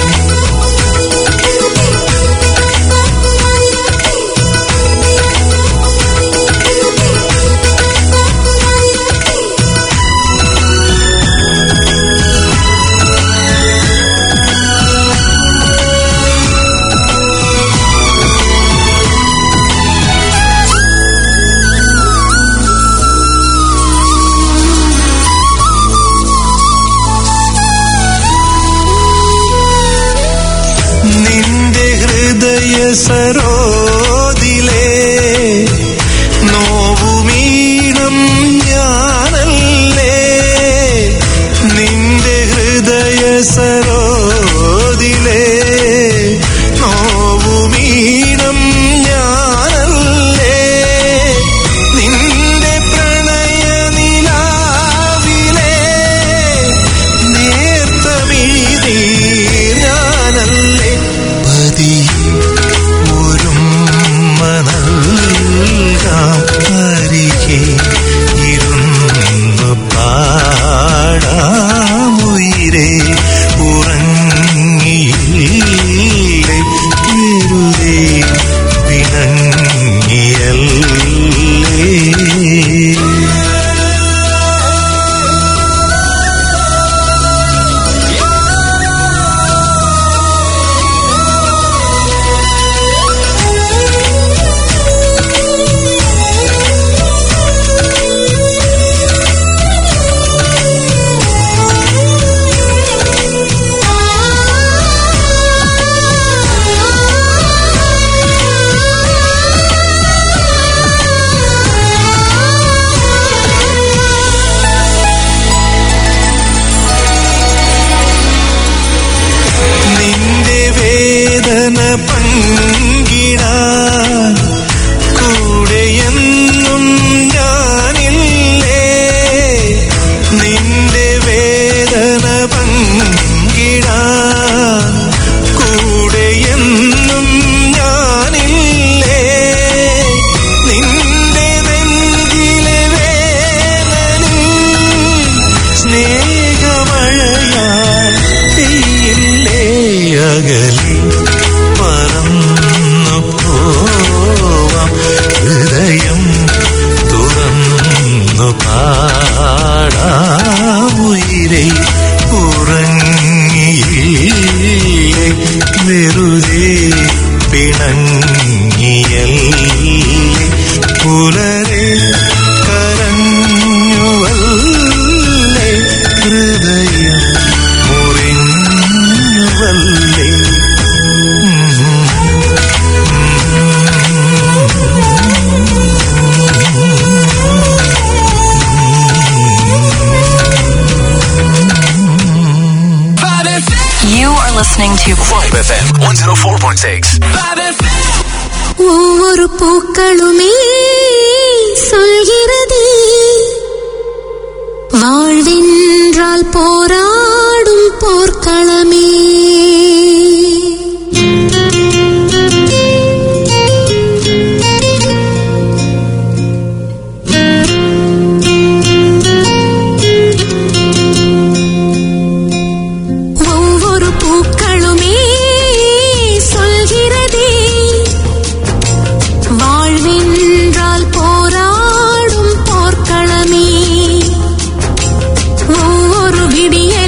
നീയല്ലേ പുലരെ കരഞ്ഞുവല്ലേ ഹൃദയം മുറിഞ്ഞുവല്ലേ You are listening to Vibe FM 104.6. ஒவ்வொரு பூக்களுமே சொல்கிறதே வாழ்வென்றால் போராடும் போர்க்களமே ஒவ்வொரு பூக்களுமே சொல்கிறதே வாழ்வென்றால் போராடும் போர்க்களமே ஒவ்வொரு விடியல்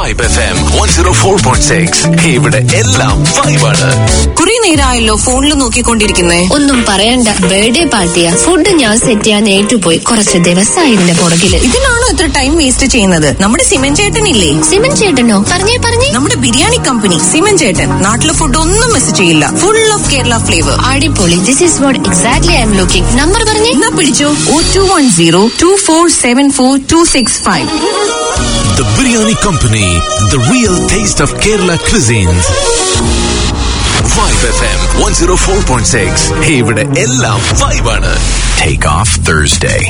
vibe F M one zero four point six ഇവിടെ എല്ലാം വൈബാണ് കുറെ നേരമായല്ലോ ഫോണിൽ നോക്കിക്കൊണ്ടിരിക്കുന്നേ ഒന്നും പറയണ്ട ബർത്ത്ഡേ പാർട്ടിയാ ഫുഡ് ഞാൻ സെറ്റ് ചെയ്യാൻ ഏറ്റുപോയി കുറച്ച് ദിവസമായി ഇതിന്റെ പുറകില് ഇതിനാണോ ഇത്ര ടൈം വേസ്റ്റ് ചെയ്യുന്നത് നമ്മുടെ സിമൻ ചേട്ടനില്ലേ സിമൻ ചേട്ടനോ പറഞ്ഞേ പറഞ്ഞേ നമ്മുടെ ബിരിയാണി കമ്പനി സിമൻ ചേട്ടൻ നാട്ടിലെ ഫുഡ് ഒന്നും മിസ് ചെയ്യില്ല ഫുൾ ഓഫ് കേരള ഫ്ലേവർ അടിപൊളി this is what exactly I'm looking number പറഞ്ഞേ എന്നാ പിടിച്ചോ ഓ two one zero two four seven four two six five The Biryani Company, the real taste of Kerala cuisines. Vibe FM 104.6 ഇവിടെ എല്ലാം വൈബാണ് Take off Thursday.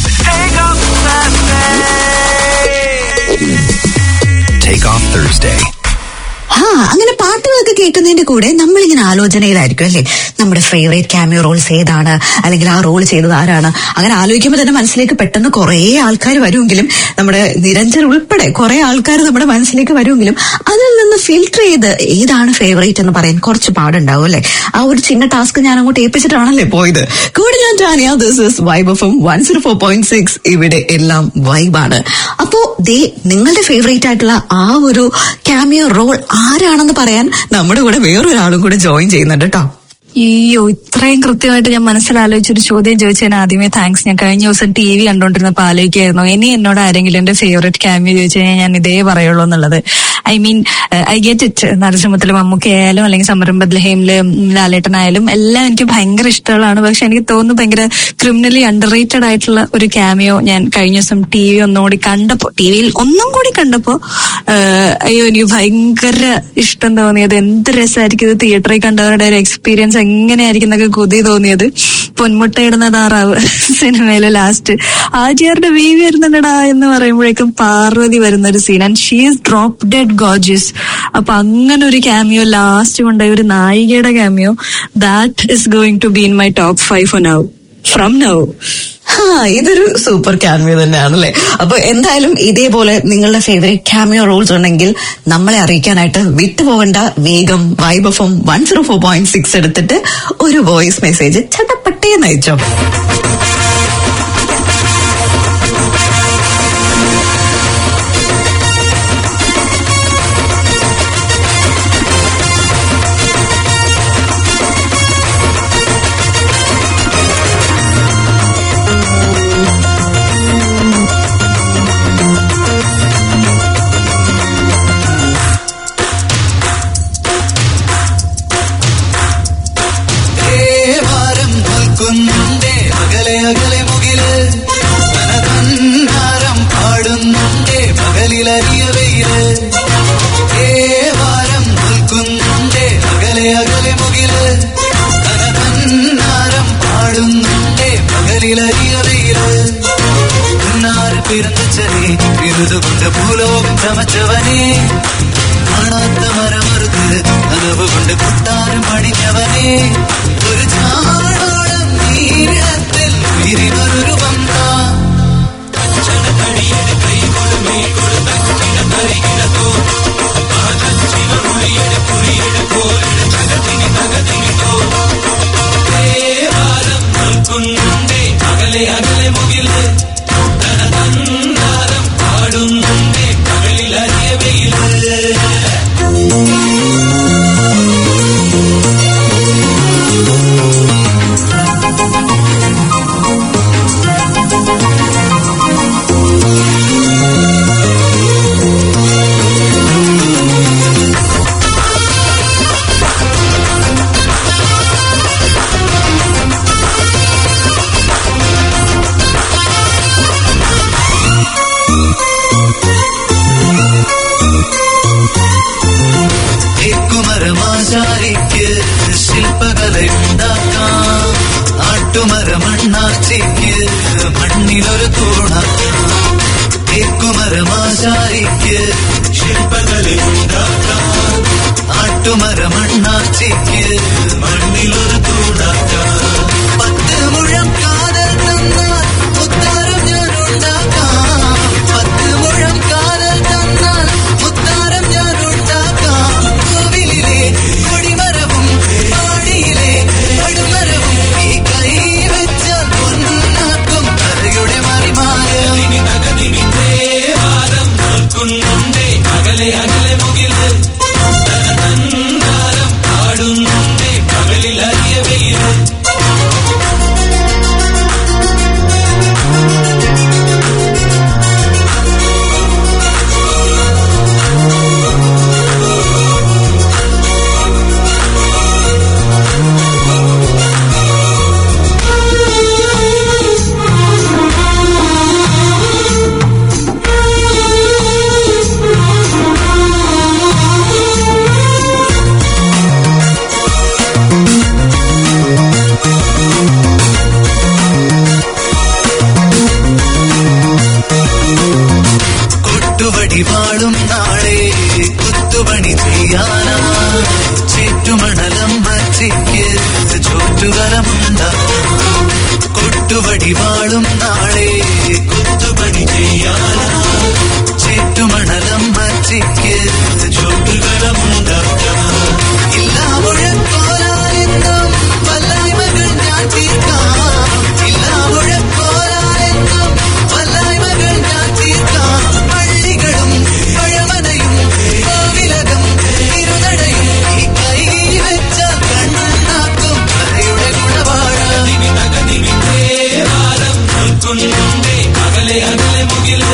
Take off Thursday. ആ അങ്ങനെ പാട്ടുകളൊക്കെ കേൾക്കുന്നതിന്റെ കൂടെ നമ്മളിങ്ങനെ ആലോചനയിലായിരിക്കും അല്ലേ നമ്മുടെ ഫേവറേറ്റ് ക്യാമിയോ റോൾസ് ഏതാണ് അല്ലെങ്കിൽ ആ റോൾ ചെയ്തത് ആരാണ് അങ്ങനെ ആലോചിക്കുമ്പോൾ തന്നെ മനസ്സിലേക്ക് പെട്ടെന്ന് കുറേ ആൾക്കാർ വരുമെങ്കിലും നമ്മുടെ നിരഞ്ജൻ ഉൾപ്പെടെ കുറെ ആൾക്കാർ നമ്മുടെ മനസ്സിലേക്ക് വരുമെങ്കിലും അതിൽ നിന്ന് ഫിൽട്ടർ ചെയ്ത് ഏതാണ് ഫേവറേറ്റ് എന്ന് പറയാൻ കുറച്ച് പാടുണ്ടാവും അല്ലേ ആ ഒരു ചിന്ന ടാസ്ക് ഞാൻ അങ്ങോട്ട് ഏൽപ്പിച്ചിട്ടാണല്ലേ പോയത് കൂടെ ഞാൻ Tania this is vibe F one zero four point six ഇവിടെ എല്ലാം വൈബാണ് അപ്പോ ദേ നിങ്ങളുടെ ഫേവറേറ്റ് ആയിട്ടുള്ള ആ ഒരു ക്യാമിയോ റോൾ ആരാണെന്ന് പറയാൻ നമ്മുടെ കൂടെ വേറൊരാളും കൂടെ ജോയിൻ ചെയ്യുന്നുണ്ട് കേട്ടോ അയ്യോ ഇത്രയും കൃത്യമായിട്ട് ഞാൻ മനസ്സിലാലോചിച്ചൊരു ചോദ്യം ചോദിച്ചതിന് ആദ്യമേ താങ്ക്സ് ഞാൻ കഴിഞ്ഞ ദിവസം ടി വി കണ്ടോണ്ടിരുന്നപ്പോ ആലോചിക്കായിരുന്നു ഇനി എന്നോട് ആരെങ്കിലും എന്റെ ഫേവറേറ്റ് ക്യാമിയോ ചോദിച്ചു കഴിഞ്ഞാൽ ഞാൻ ഇതേ പറയുള്ളൂ എന്നുള്ളത് I mean I get it നരസിംഹത്തിലും മമ്മൂക്കയായാലും അല്ലെങ്കിൽ സമരം ബദ്ലഹേമില് ലാലേട്ടനായാലും എല്ലാം എനിക്ക് ഭയങ്കര ഇഷ്ടമുള്ളതാണ് പക്ഷെ എനിക്ക് തോന്നുന്നു ഭയങ്കര ക്രിമിനലി അണ്ടർ റേറ്റഡ് ആയിട്ടുള്ള ഒരു ക്യാമിയോ ഞാൻ കഴിഞ്ഞ ദിവസം ടി വി ഒന്നുകൂടി കണ്ടപ്പോ ടി വിയിൽ ഒന്നും കൂടി കണ്ടപ്പോ ആഹ് അയ്യോ എനിക്ക് ഭയങ്കര ഇഷ്ടം തോന്നിയത് എന്ത് രസമായിരിക്കും ഇത് തിയേറ്ററിൽ കണ്ടവരുടെ ഒരു എക്സ്പീരിയൻസ് എങ്ങനെയായിരിക്കും എന്നൊക്കെ കൊതി തോന്നിയത് പൊന്മുട്ടയിടുന്ന താറാവ് സിനിമയിലെ ലാസ്റ്റ് ആചാരുടെ ബേബി വരുന്നുണ്ടടാ എന്ന് പറയുമ്പോഴേക്കും പാർവതി വരുന്ന ഒരു scene and she is drop dead gorgeous അപ്പൊ അങ്ങനെ ഒരു ക്യാമിയോ ലാസ്റ്റ് കൊണ്ടുപോയ ഒരു നായികയുടെ cameo that is going to be in my top five for now from now ആ ഇതൊരു സൂപ്പർ ക്യാമിയോ തന്നെയാണല്ലേ അപ്പൊ എന്തായാലും ഇതേപോലെ നിങ്ങളുടെ ഫേവറേറ്റ് ക്യാമിയോ റോൾസ് ഉണ്ടെങ്കിൽ നമ്മളെ അറിയിക്കാനായിട്ട് വിട്ടുപോകേണ്ട വേഗം vibe F one zero four point six എടുത്തിട്ട് ഒരു വോയിസ് മെസ്സേജ് ചട്ടപ്പട്ടേ നയിച്ചോ ദേവാരം നിൽക്കുന്നുണ്ടേ അകലെ അകലെ മുകില് തനതന്നാരം പാടുന്നുണ്ടേ പകലിലറിയ വെയില് ദേവാരം നിൽക്കുന്നുണ്ടേ അകലെ അകലെ മുകില് തനതന്നാരം പാടുന്നുണ്ടേ പകലിലറിയ വെയില് ഉന്നാറ് പിറന്നച്ചനെ വിരുതുകൊണ്ട് ഭൂലോകം ചമച്ചവനെ കാണാത്ത മരമറുത്ത് നനവ് കൊണ്ട് കുട്ടാരം പണിഞ്ഞവനെ ഒരു ചാടോളം നീരത്തിൽ വിരിനൊരു വന്ന അകലെ അകലെ മുകില് തനതന്നാരം പാടുന്നുണ്ടേ പകലിലറിയ വെയില് കുമരമാചാരിക്ക് ശില്പകലയുണ്ടാക്കാം നാട്ടുമരമണ്ണാച്ചിക്ക് മണ്ണിലൊരു തൂണാക്കാം കുമരമാചാരിക്ക് ശില്പകലയുണ്ടാക്കാം നാട്ടുമരമണ്ണാച്ചിക്ക് മണ്ണിലൊരു തൂണാക്കാം പത്ത് മുഴം കാതൽ തന്നാൽ ഉത്താരം ഞാൻ ഉണ്ടാക്കാം പത്ത് മുഴം കാതൽ തന്നാൽ ഉത്താരം ഞാൻ ഉണ്ടാക്കാം കോവിലിലെ കൊടിമരവും പാടിയിലെ കടുമരവും ഈ കൈ വെച്ച പൊന്നാക്കും കരയുടെ മറിമാരം അകലെ കൊട്ടുവടി വാളും നാളെ കുത്തുപണി ചെയ്യാനാ ചുറ്റുമണലം വച്ചിക്ക് ചോറ്റുകലമുണ്ടാ കൊട്ടുവടി വാളും നാളെ കുത്തുപണി ചെയ്യാനാ ചുറ്റുമണലം വച്ചിക്ക് ചോറ്റുകലമുണ്ടാ ഇല്ലാ മുഴക്കോലാലെന്നും വല്ലായ്മകൾ ഞാൻ തീർക്കാം ഇല്ലാ മുഴക്കോലാലെന്നും വല്ലായ്മകൾ ഞാൻ തീർക്കാം പള്ളികളും പഴമനയും കോവിലകം തിരുനടയും ഈ കൈ വെച്ചാൽ കണ്ണാക്കും കഥയുടെ ഗുണപാഠ അകലെ അകലെ മുകില്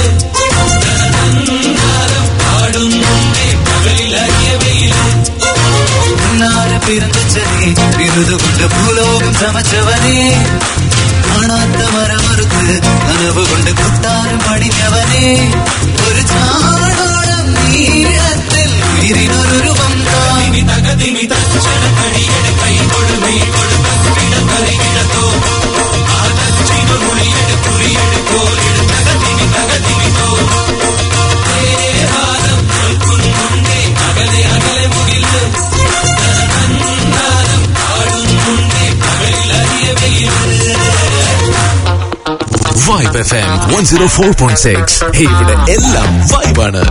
ഉന്നാര പിറന്നച്ചനെ വിരുതുകൊണ്ട് ഭൂലോകം ചമച്ചവനെ കാണാത്ത മരമറുത്ത് നനവ് കൊണ്ട് കുത്താരം പണിഞ്ഞവനെ ഒരു ചാടോളം നീളത്തിൽ ഉയരിനൊരു രൂപം താങ്ങി തകതിമി തച്ചടക്കടിയുടെ കൈ കൊടുമീ കൊടുക്കോ ആ തച്ചിന് മുളിയുടെ കുറിയെടുക്കോ തകതിമി തകതിമിതോ അകലെ അകലെ മുകില് vibe F M one zero four point six ഇവിടെ എല്ലാം വൈബാണ്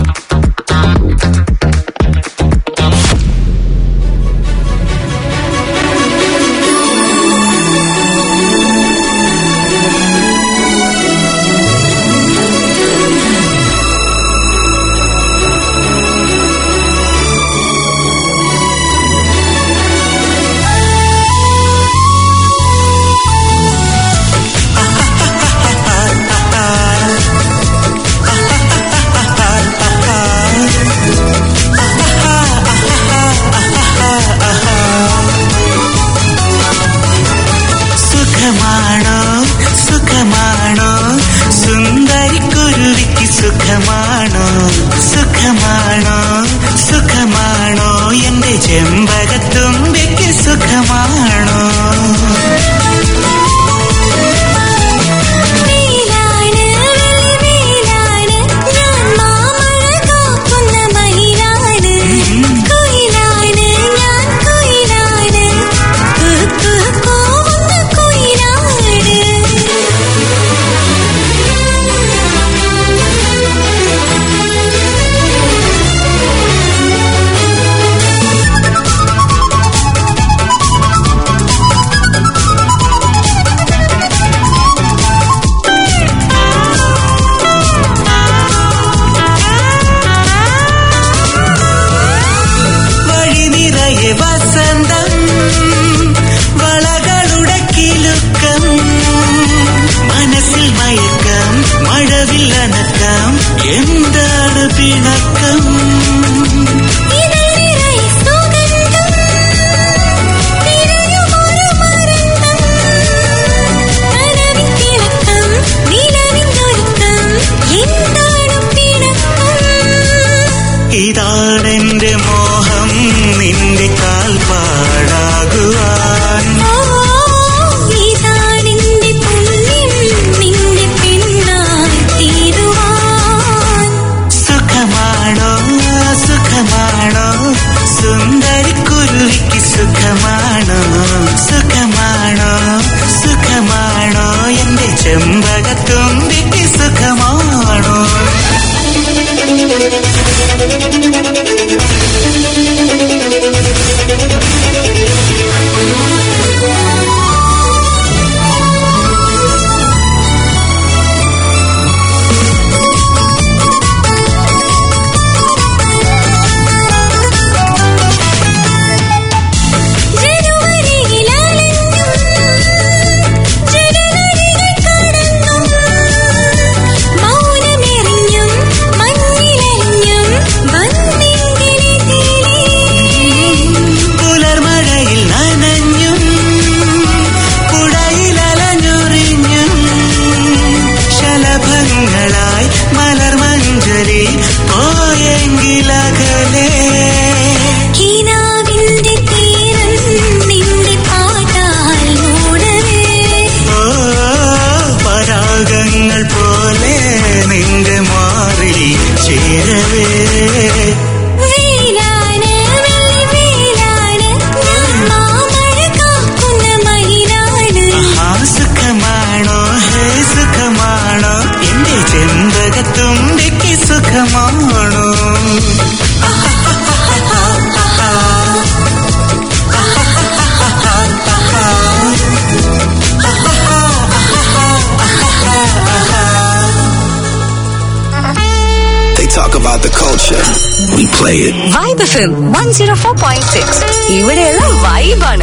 സുഖമാണോ സുഖമാണോ സുന്ദരിക്കുരുവിക്ക് സുഖമാണോ സുഖമാണോ സുഖമാണോ എന്റെ ചെമ്പകത്തുമ്പിക്ക് സുഖമാണോ വെയിലാണ് വെയിലാണ് ഞാൻ മാമഴ കാക്കുന്ന മയിലാണ് കുയിലാണ് ഞാൻ കുയിലാണ് കുക്കു കൂവുന്ന കുയിലാണ് വഴി നിറയെ വസന്തം വളകളുടെ കിലുക്കം മനസ്സിൽ മയക്കം മഴവില്ലനക്കം എന്താണ് പിണക്കം ഇതിൽ നിറയെ സുഗന്ധം തിരയുമൊരു മരന്തം കനവിൻ തിളക്കം നിലവിനൊരുക്കം എന്താണ് പിണക്കം ഇതാണെന്റെ മോഹം നിന്റെ കാൽപ്പാടാകുവാൻ ഇതാണെന്റെ പുണ്യം നിന്റെ പെണ്ണായി തീരുവാൻ സുഖമാണോ സുഖമാണോ സുന്ദരിക്കുരുവിക്ക് സുഖമാണോ സുഖമാണോ സുഖമാണോ എന്റെ ചെമ്പകത്തുമ്പിക്ക് സുഖമാണോ ജനുവരിയിലലഞ്ഞും ജനവരികൾ കടന്നും മൗനമെറിഞ്ഞും മഞ്ഞിലെറിഞ്ഞും വന്നെങ്കിലേ പുലർമഴയിൽ നനഞ്ഞും പുഴയിലലഞ്ഞുറിഞ്ഞും ശലഭങ്ങളായി മലർമഞ്ചരി പോയെങ്കിലകലേ കിനാവിന്റെ തീരം നിന്റെ പാട്ടാൽ മൂടവേ ഓ പരാഗങ്ങൾ പോലെ നിന്റെ മാറിൽ ചേര ചായത്തുമ്പിക്ക് സുഖമാണോ They talk about the culture. We play it. Vibe FM one zero four point six ഇവിടെയുള്ള വൈബാണ്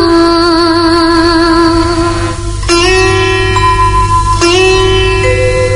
ആ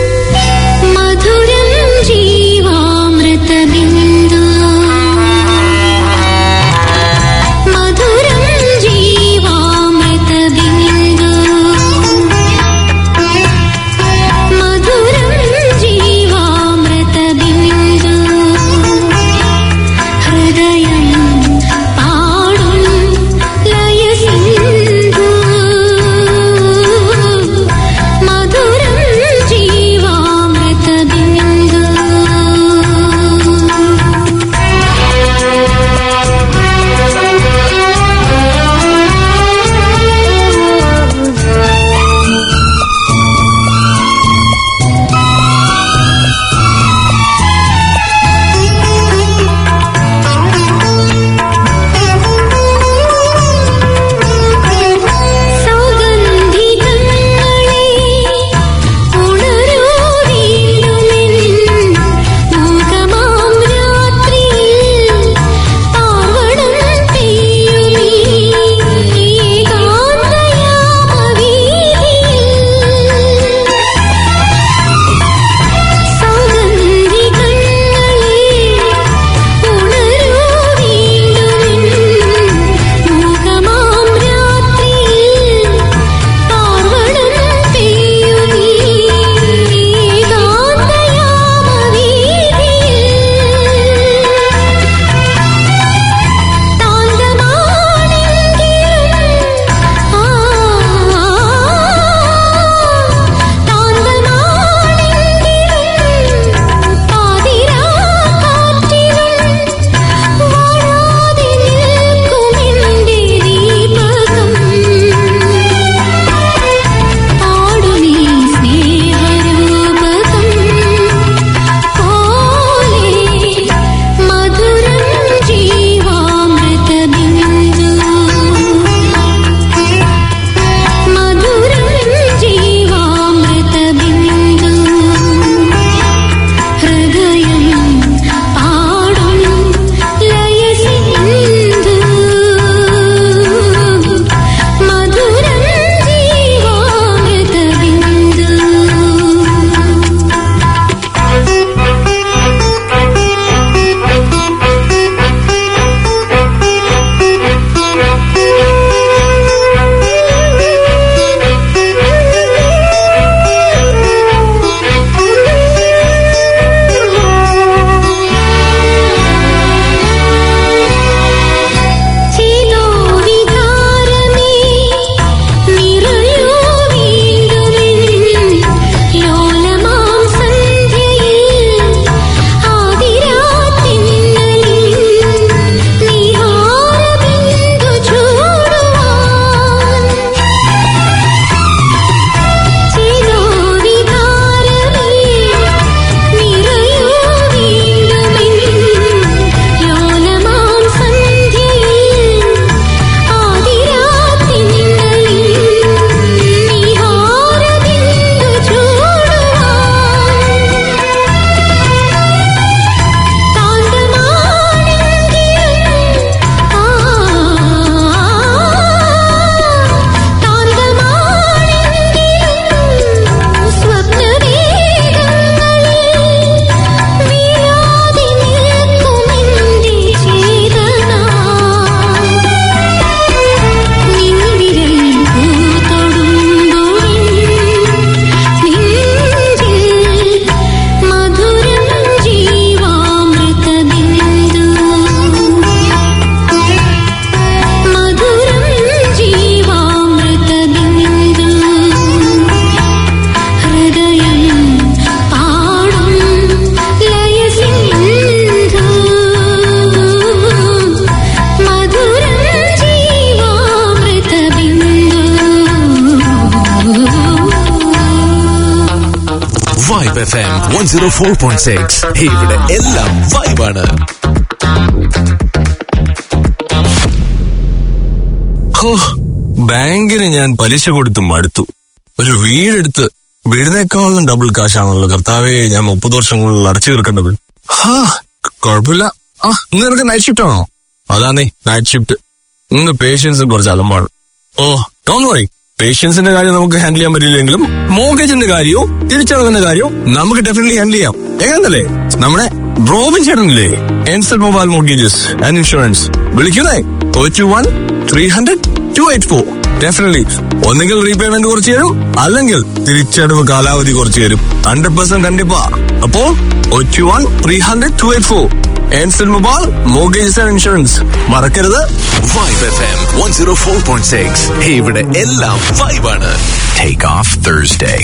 സീറോ ഫോർ പോയിന്റ് സിക്സ് ഇവിടെ എല്ലാം വൈബാണ് ഹോ, ബാങ്കിന് ഞാൻ പലിശ കൊടുത്ത് മടുത്തു ഒരു വീടെടുത്ത് വീടിനേക്കാളും ഡബിൾ കാശാണല്ലോ കർത്താവേ ഞാൻ മുപ്പത് വർഷങ്ങളിൽ അടച്ചു തീർക്കേണ്ടത് ഹാ കുഴപ്പമില്ല ആ ഇന്ന് നിനക്ക് നൈറ്റ് ഷിഫ്റ്റ് ആണോ അതാന്നേ നൈറ്റ് ഷിഫ്റ്റ് ഇന്ന് പേഷ്യൻസ് കുറച്ച് അലമ്പാണ് ഓ ഡോൺ വറി പേഷ്യൻസിന്റെ കാര്യം നമുക്ക് ഹാൻഡിൽ ചെയ്യാൻ പറ്റില്ലെങ്കിലും മോർഗേജിന്റെ കാര്യവും തിരിച്ചടവിന്റെ കാര്യവും നമുക്ക് ഡെഫിനറ്റ്ലി ഹാൻഡിൽ ചെയ്യാം എങ്ങനല്ലേ നമ്മുടെ റോബിൻ ചേട്ടനില്ലേ എൻസൽ മൊബൈൽ മോർഗേജസ് ആൻഡ് ഇൻഷുറൻസ് വിളിക്കുന്നേ two one three hundred two eight four definitely ഒന്നുകിൽ റീപേയ്മെന്റ് കുറച്ച് തരും അല്ലെങ്കിൽ തിരിച്ചടവ് കാലാവധി കുറച്ച് തരും ഹൺഡ്രഡ് പെർസെന്റ് കണ്ടിപ്പാ അപ്പോ two one three hundred two eight four എൻസൽ മൊബൈൽ മോർഗേജസ് ആൻഡ് ഇൻഷുറൻസ് മറക്കരുത് vibe F M one zero four point six ഇവിടെ എല്ലാം വൈബാണ് Take off Thursday.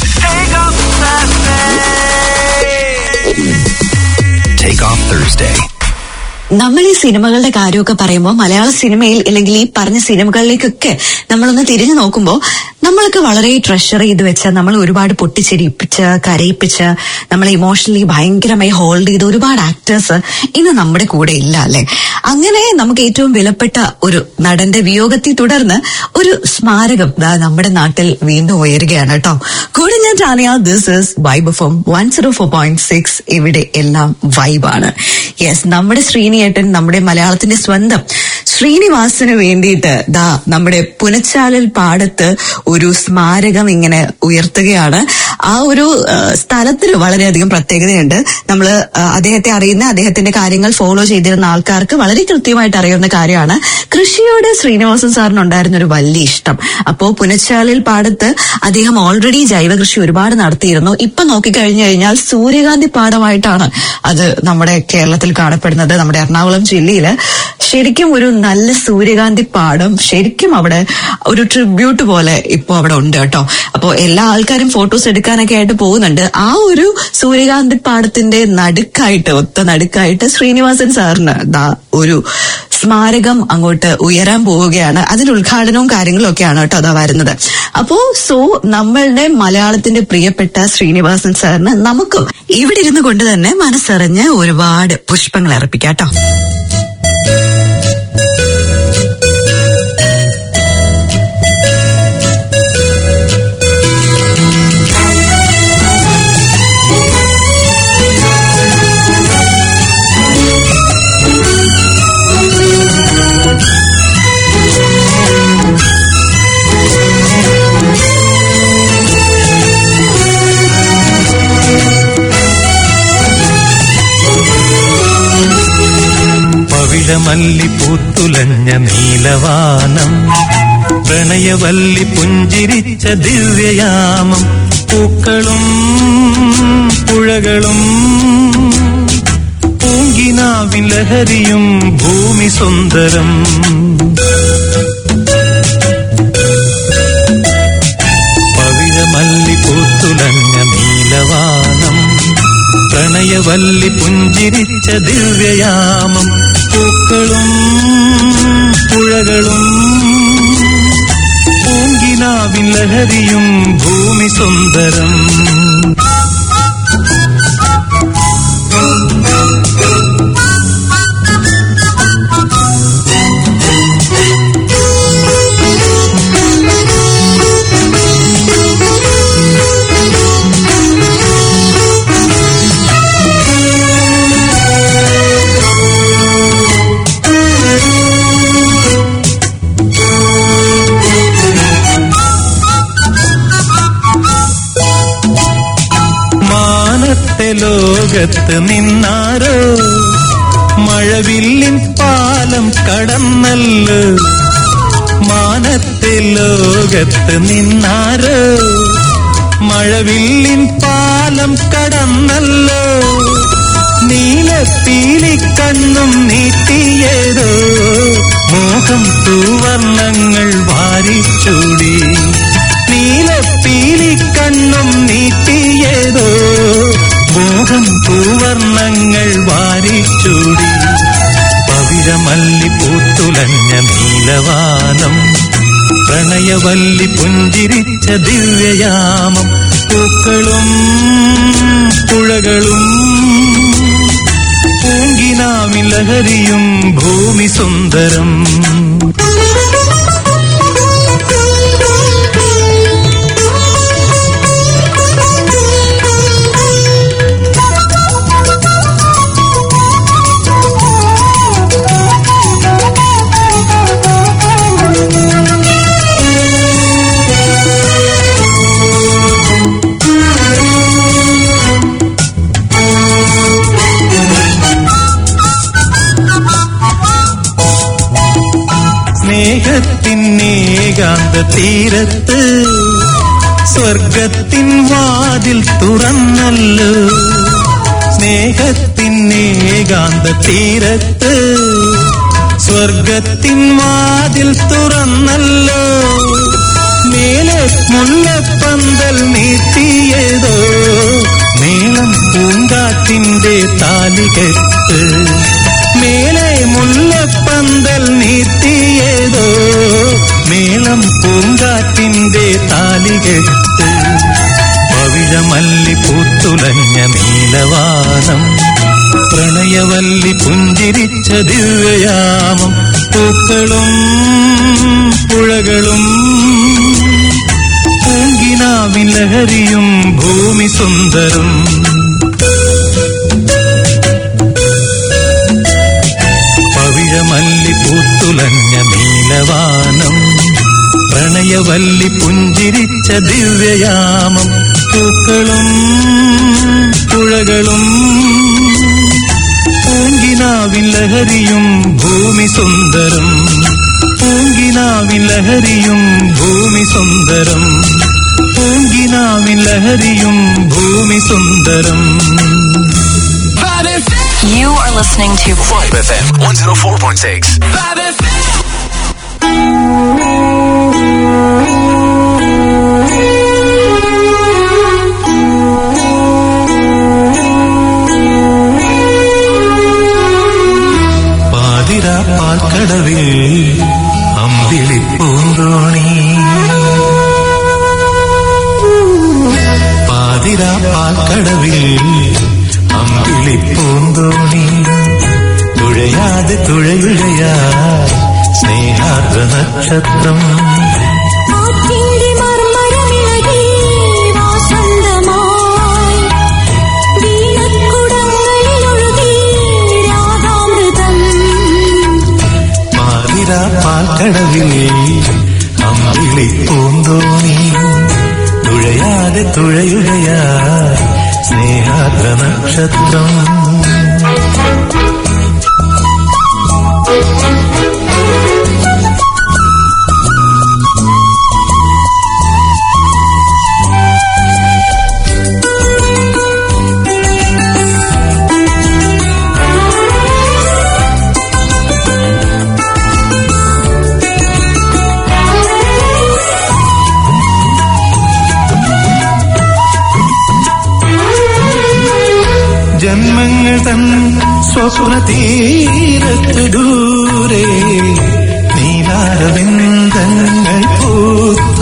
Take off Thursday. നമ്മൾ ഈ സിനിമകളുടെ കാര്യമൊക്കെ പറയുമ്പോൾ മലയാള സിനിമയിൽ അല്ലെങ്കിൽ ഈ പറഞ്ഞ സിനിമകളിലേക്കൊക്കെ നമ്മളൊന്ന് തിരിഞ്ഞു നോക്കുമ്പോൾ നമ്മളൊക്കെ വളരെ ട്രഷർ ചെയ്ത് വെച്ച നമ്മൾ ഒരുപാട് പൊട്ടിച്ചിരിപ്പിച്ച് കരയിപ്പിച്ച് നമ്മളെ ഇമോഷണലി ഭയങ്കരമായി ഹോൾഡ് ചെയ്ത ഒരുപാട് ആക്ടേഴ്സ് ഇന്ന് നമ്മുടെ കൂടെ ഇല്ല അല്ലെ അങ്ങനെ നമുക്ക് ഏറ്റവും വിലപ്പെട്ട ഒരു നടന്റെ വിയോഗത്തെ തുടർന്ന് ഒരു സ്മാരകം ദാ നമ്മുടെ നാട്ടിൽ വീണ്ടും ഉയരുകയാണ് കേട്ടോ കൂടെ ഞാൻ Tania this is vibe from one zero four point six ഇവിടെ എല്ലാം വൈബാണ് യെസ് നമ്മുടെ ശ്രീനിയേട്ടൻ നമ്മുടെ മലയാളത്തിന്റെ സ്വന്തം ശ്രീനിവാസന് വേണ്ടിയിട്ട് ദാ നമ്മുടെ പുനച്ചാലിൽ പാടത്ത് ഒരു സ്മാരകം ഇങ്ങനെ ഉയർത്തുകയാണ് ആ ഒരു ആ, സ്ഥലത്തിന് വളരെയധികം പ്രത്യേകതയുണ്ട് നമ്മൾ അദ്ദേഹത്തെ അറിയുന്ന അദ്ദേഹത്തിന്റെ കാര്യങ്ങൾ ഫോളോ ചെയ്തിരുന്ന ആൾക്കാർക്ക് വളരെ കൃത്യമായിട്ട് അറിയുന്ന കാര്യമാണ് കൃഷിയോട് ശ്രീനിവാസൻ സാറിന് ഉണ്ടായിരുന്ന ഒരു വലിയ ഇഷ്ടം അപ്പോ പുനച്ചാലിൽ പാടത്ത് അദ്ദേഹം ഓൾറെഡി ജൈവ കൃഷി ഒരുപാട് നടത്തിയിരുന്നു ഇപ്പൊ നോക്കിക്കഴിഞ്ഞു കഴിഞ്ഞാൽ സൂര്യകാന്തി പാടമായിട്ടാണ് അത് നമ്മുടെ കേരളത്തിൽ കാണപ്പെടുന്നത് നമ്മുടെ എറണാകുളം ജില്ലയില് ശരിക്കും ഒരു നല്ല സൂര്യകാന്തി പാടം ശരിക്കും അവിടെ ഒരു ട്രിബ്യൂട്ട് പോലെ ഇപ്പൊ അവിടെ ഉണ്ട് കേട്ടോ അപ്പോ എല്ലാ ആൾക്കാരും ഫോട്ടോസ് എടുക്കാനൊക്കെ ആയിട്ട് പോകുന്നുണ്ട് ആ ഒരു സൂര്യകാന്തി പാടത്തിന്റെ നടുക്കായിട്ട് ഒത്ത നടുക്കായിട്ട് ശ്രീനിവാസൻ സാറിന് ദാ ഒരു സ്മാരകം അങ്ങോട്ട് ഉയരാൻ പോവുകയാണ് അതിന്റെ ഉദ്ഘാടനവും കാര്യങ്ങളും ഒക്കെയാണ് കേട്ടോ അതാ വരുന്നത് അപ്പോ സോ നമ്മളുടെ മലയാളത്തിന്റെ പ്രിയപ്പെട്ട ശ്രീനിവാസൻ സാറിന് നമുക്കും ഇവിടെ ഇരുന്ന് കൊണ്ട് തന്നെ മനസ്സറിഞ്ഞ് ഒരുപാട് പുഷ്പങ്ങൾ അർപ്പിക്കാം കേട്ടോ പവിഴമല്ലി പൂത്തുലഞ്ഞ നീലവാനം പ്രണയവല്ലി പുഞ്ചിരിച്ച ദിവ്യയാമം പൂക്കളും പുഴകളും പൂങ്കിനാവിൻ ലഹരിയും ഭൂമി സുന്ദരം പവിഴമല്ലി പൂത്തുലഞ്ഞ നീലവാനം പ്രണയവല്ലി പുഞ്ചിരിച്ച ദിവ്യയാമം പൂക്കളും പുഴകളും പൂങ്കിനാവിൻ ലഹരിയും ഭൂമി സുന്ദരം മാനത്തെ ലോകത്ത് നിന്നാരോ മഴവില്ലിൻ പാലം കടന്നല്ലോ മാനത്തെ ലോകത്ത് നിന്നാരോ മഴവില്ലിൻ പാലം കടന്നല്ലോ നീലപ്പീലിക്കണ്ണും നീട്ടിയതോ മോഹം തൂവർണ്ണങ്ങൾ വാരിച്ചൂടി നീലപ്പീലിക്കണ്ണും നീട്ടിയതോ മോഹം തൂവർണ്ണങ്ങൾ വാരിച്ചൂടി പവിഴമല്ലി പൂത്തുലഞ്ഞ നീലവാനം പ്രണയവല്ലി പുഞ്ചിരിച്ച ദിവ്യയാമം പൂക്കളും പുഴകളും പൂങ്കിനാമിലഹരിയും ഭൂമി സുന്ദരം സ്നേഹത്തിനേകാന്ത തീരത്ത് സ്വർഗത്തിൻ വാതിൽ തുറന്നല്ലോ സ്നേഹത്തിനേകാന്ത തീരത്ത് സ്വർഗത്തിൻ വാതിൽ തുറന്നല്ലോ മേലെ മുല്ലപ്പന്തൽ നീട്ടിയതോ നീളം പൂങ്കാറ്റിന്റെ താലികെട്ട് മേലെ മുല്ലപ്പന്തൽ നീട്ടിയതോ മേളം പൂങ്കാറ്റിന്റെ താലികെട്ട് പവിഴമല്ലി പൂത്തുലഞ്ഞ നീലവാനം പ്രണയവല്ലി പുഞ്ചിരിച്ച ദിവ്യയാമം പൂക്കളും പുഴകളും പൂങ്കിനാവിൻ ലഹരിയും ഭൂമി സുന്ദരം പവിഴമല്ലി പൂത്തുലഞ്ഞ നീലവാനം പ്രണയവല്ലി പുഞ്ചിരിച്ച ദിവ്യയാമം പൂക്കളും പുഴകളും പൂങ്കിനാവിൻ ലഹരിയും ഭൂമി സുന്ദരം പൂങ്കിനാവിൻ ലഹരിയും ഭൂമി സുന്ദരം പൂങ്കിനാവിൻ ലഹരിയും ഭൂമി സുന്ദരം You are listening to Vibe FM 104.6. പാതിര പാൽക്കടവിൽ അമ്പിളി പൂന്തോണി പാതിര പാൽക്കടവിൽ അമ്പിളി പൂന്തോണി തുഴയാതെ തുഴയുഴയാ സ്നേഹാർദ്ര നക്ഷത്രം ആറ്റിന്റെ മർമരമിളകി വാസന്തമായി വീണക്കുടങ്ങളിലൊഴുകി രാഗാമൃതം പാതിര പാൽക്കടവിൽ അമ്പിളി പൂന്തോണി തുഴയാതെ തുഴയുഴയാ സ്നേഹാർദ്ര നക്ഷത്രം ജന്മങ്ങൾ തൻ സ്വപ്ന തീരത്ത് ദൂരെ നീലാരവിന്ദങ്ങൾ പൂത്തു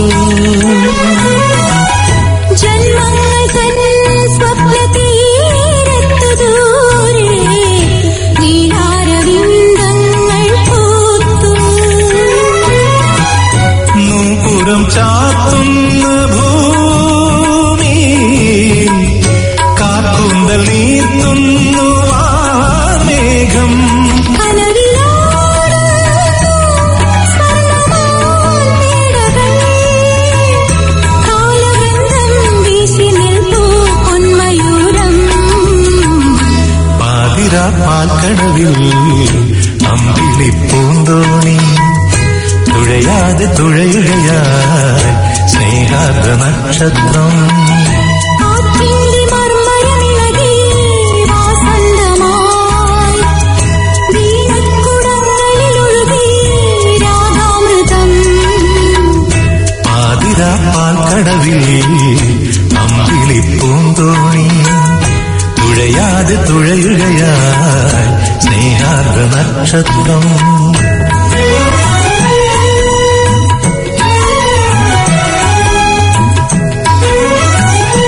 ജന്മങ്ങൾ തൻ സ്വപ്നതീരത്തു ദൂരെ നീലാരവിന്ദങ്ങൾ പൂത്തു നൂപുരം ചാത്തുന്ന ഭൂമി കാക്കൂന്തൽ നീർത്തുന്നു മേഘം കനവിലോട് സ്വർണ്ണമാൽ മേടകൾ കാലവൃന്ദം വീശി നിൽപ്പു പൊന്മയൂരം പാതിര പാൽക്കടവിൽ അമ്പിളി പൂന്തോണി തുഴയാതെ തുഴയുഴയായി സ്നേഹാർദ്ര നക്ഷത്രം ആറ്റിന്റെ മർമരമിളകി വാസന്തമായി വീണക്കുടങ്ങളിലൊഴുകി രാഗാമൃതം പാതിര പാൽക്കടവിൽ അമ്പിളി പൂന്തോണി തുഴയാതെ തുഴയുഴയായി സ്നേഹാർദ്ര നക്ഷത്രം ും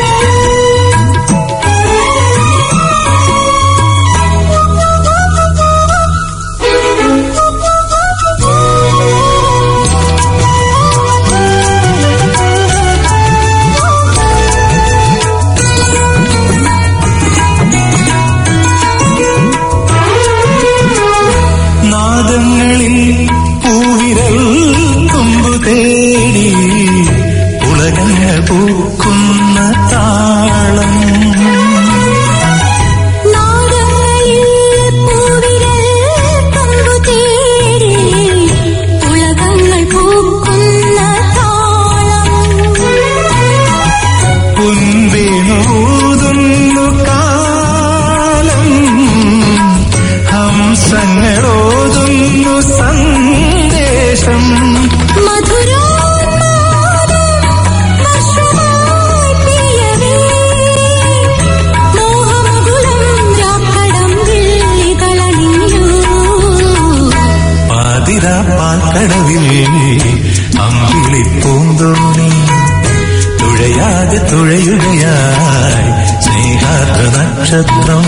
പാതിര പാൽക്കടവിൽ അമ്പിളി പൂന്തോണി തുഴയാതെ തുഴയുകയായി സ്നേഹാർദ്ര നക്ഷത്രം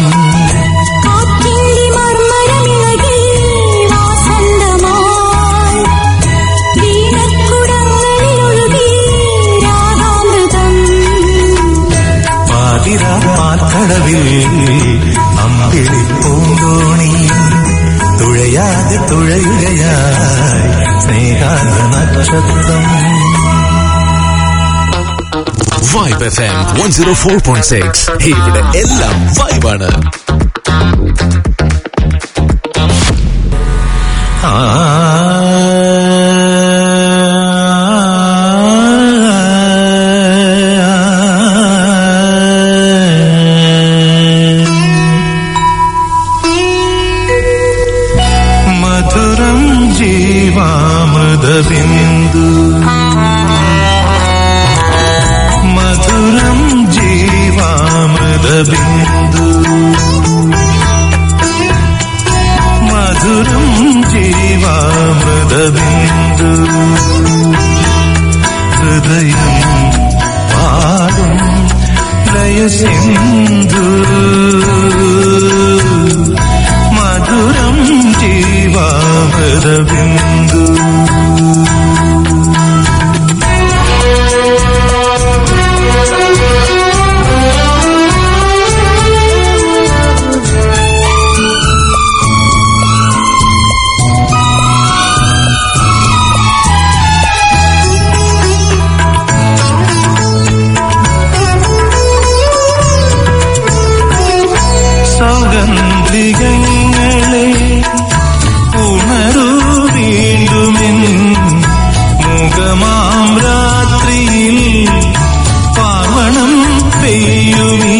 പാതിര പാൽക്കടവിൽ അമ്പിളി പൂന്തോണി തുഴയാതെ തുഴയുകയായി സ്നേഹാർദ്ര നക്ഷത്രം vibe F M one zero four point six ഇവിടെ എല്ലാം വൈബാണ് മധുരം ജീവാമൃതബിന്ദു മധുരം ജീവാമൃതബിന്ദു മധുരം ജീവാമൃതബിന്ദു ഹൃദയം പാടും ലയസിന്ധു മധുരം ജീവാമൃതബിന്ദു സൗഗന്ധികങ്ങളെ ഉണരൂ വീണ്ടുമെൻ മുഖമാം രാത്രിയിൽ പാവണം പെയ്യുമീ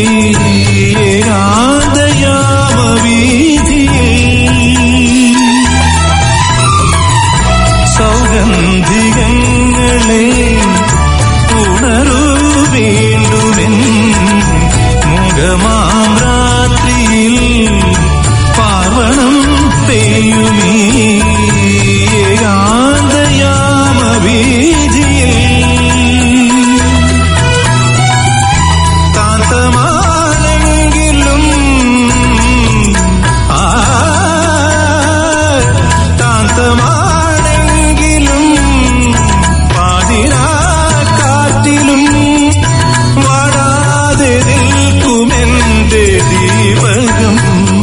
ആദയാമവീതിയിൽ സൗഗന്ധികങ്ങളെ ഉണരൂ വീണ്ടുമെൻ മുഖമാം രാത്രിയിൽ പാർവണം പെയ്യുമീ ഏകാന്തയാമവീതിയിൽ കാന്തമാലെങ്കിലും ആ കാന്തമാണെങ്കിലും പാതിരാ കാറ്റിലും വാടാതെ നിൽക്കുമെന്റെ ദീപകം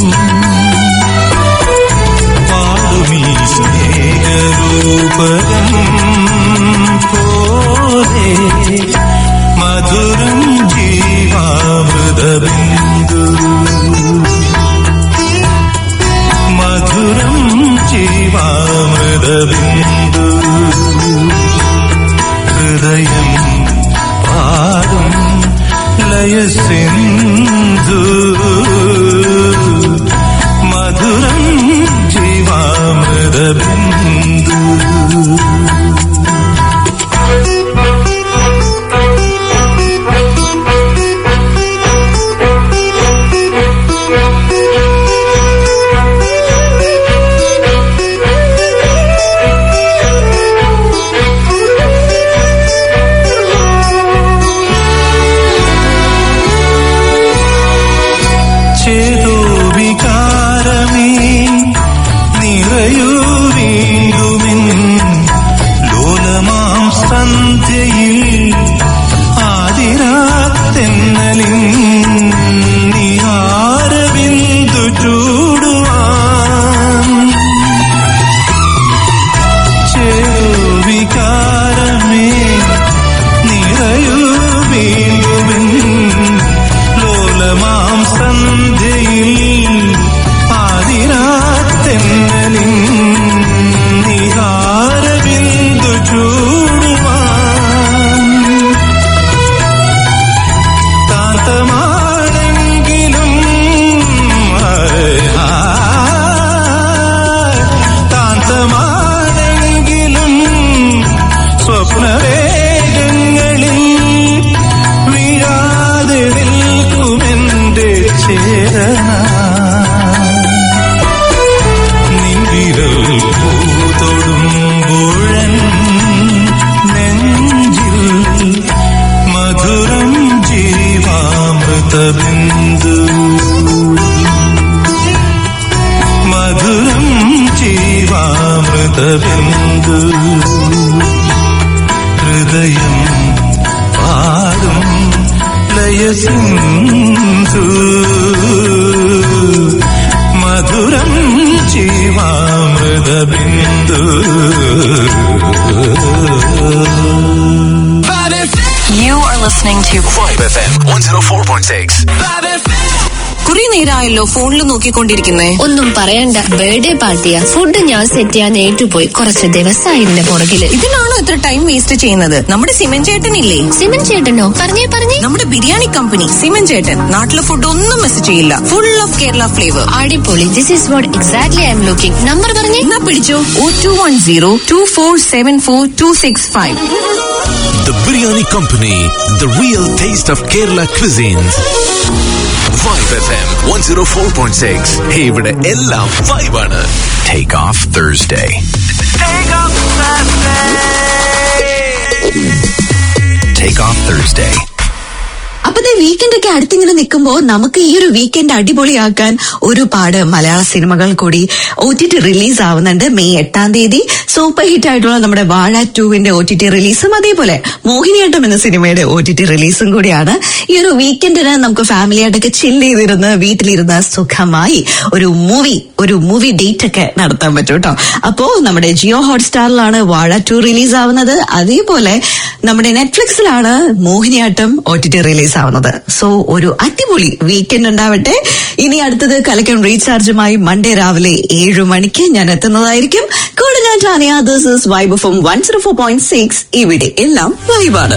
പാടുമീ സ്നേഹരൂപകം പോലെ മധുരം ജീവാമൃതബിന്ദു മധുരം ജീവാമൃതബിന്ദു ഹൃദയം പാടും ലയസിന്ധു മധുരം ജീവാമൃതബിന്ദു അമൃതബിന്ദു ഹൃദയം പാടും ലയസിന്ധു മധുരം ജീവാമൃതബിന്ദു You are listening to Vibe FM 104.6. കുറെ നേരമായല്ലോ ഫോണിൽ നോക്കിക്കൊണ്ടിരിക്കുന്നേ ഒന്നും പറയണ്ട ബർത്ത്ഡേ പാർട്ടിയാ ഫുഡ് ഞാൻ സെറ്റ് ചെയ്യാൻ ഏറ്റുപോയി കുറച്ച് ദിവസമായി ഇതിന്റെ പുറകില് ഇതിലാണോ ഇത്ര ടൈം വേസ്റ്റ് ചെയ്യുന്നത് നമ്മുടെ സിമൻ ചേട്ടനില്ലേ സിമൻ ചേട്ടനോ പറഞ്ഞേ പറഞ്ഞേ നമ്മുടെ ബിരിയാണി കമ്പനി സിമൻ ചേട്ടൻ നാട്ടിലെ ഫുഡ് ഒന്നും മിസ് ചെയ്യില്ല ഫുൾ ഓഫ് കേരള ഫ്ലേവർ അടിപൊളി this is what exactly I'm looking number പറഞ്ഞേ എന്നാ പിടിച്ചോ ഓ two one zero two four seven four two six five The Biryani Company, the real taste of Kerala cuisines. Vibe FM 104.6. Hey, ഇവിടെ എല്ലാം vibe ആണ്. Take off Thursday. Take off Thursday. അപ്പത്തെ weekend ഒക്കെ അടുത്തിങ്ങനെ നിൽക്കുമ്പോൾ നമുക്ക് ഈ ഒരു വീക്കെൻഡ് അടിപൊളിയാക്കാൻ ഒരുപാട് മലയാള സിനിമകൾ കൂടി ഒ ടി ടി റിലീസ് ആവുന്നുണ്ട് മെയ് എട്ടാം തീയതി സൂപ്പർ ഹിറ്റ് ആയിട്ടുള്ള നമ്മുടെ വാഴ ടൂവിന്റെ ഒ ടി ടി റിലീസും അതേപോലെ മോഹിനിയാട്ടം എന്ന സിനിമയുടെ ഒ ടി ടി റിലീസും കൂടിയാണ് ഈ ഒരു വീക്കെൻഡിന് നമുക്ക് ഫാമിലി ആയിട്ടൊക്കെ ചില്ല് ചെയ്തിരുന്ന് വീട്ടിലിരുന്ന് സുഖമായി ഒരു മൂവി ഒരു മൂവി ഡേറ്റ് ഒക്കെ നടത്താൻ പറ്റും കേട്ടോ അപ്പോ നമ്മുടെ ജിയോ ഹോട്ട്സ്റ്റാറിലാണ് വാഴ ടു റിലീസ് ആവുന്നത് അതേപോലെ നമ്മുടെ നെറ്റ്ഫ്ലിക്സിലാണ് Mohiniyattam O T T release ആവുന്നത് സോ ഒരു അടിപൊളി വീക്കെൻഡ് ഉണ്ടാവട്ടെ ഇനി അടുത്തത് കലക്കൻ റീചാർജുമായി മൺഡേ രാവിലെ ഏഴു മണിക്ക് ഞാൻ എത്തുന്നതായിരിക്കും കൂടെ ഞാൻ Tania this is vibe from one zero four point six ഇവിടെ എല്ലാം വൈബാണ്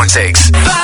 104.6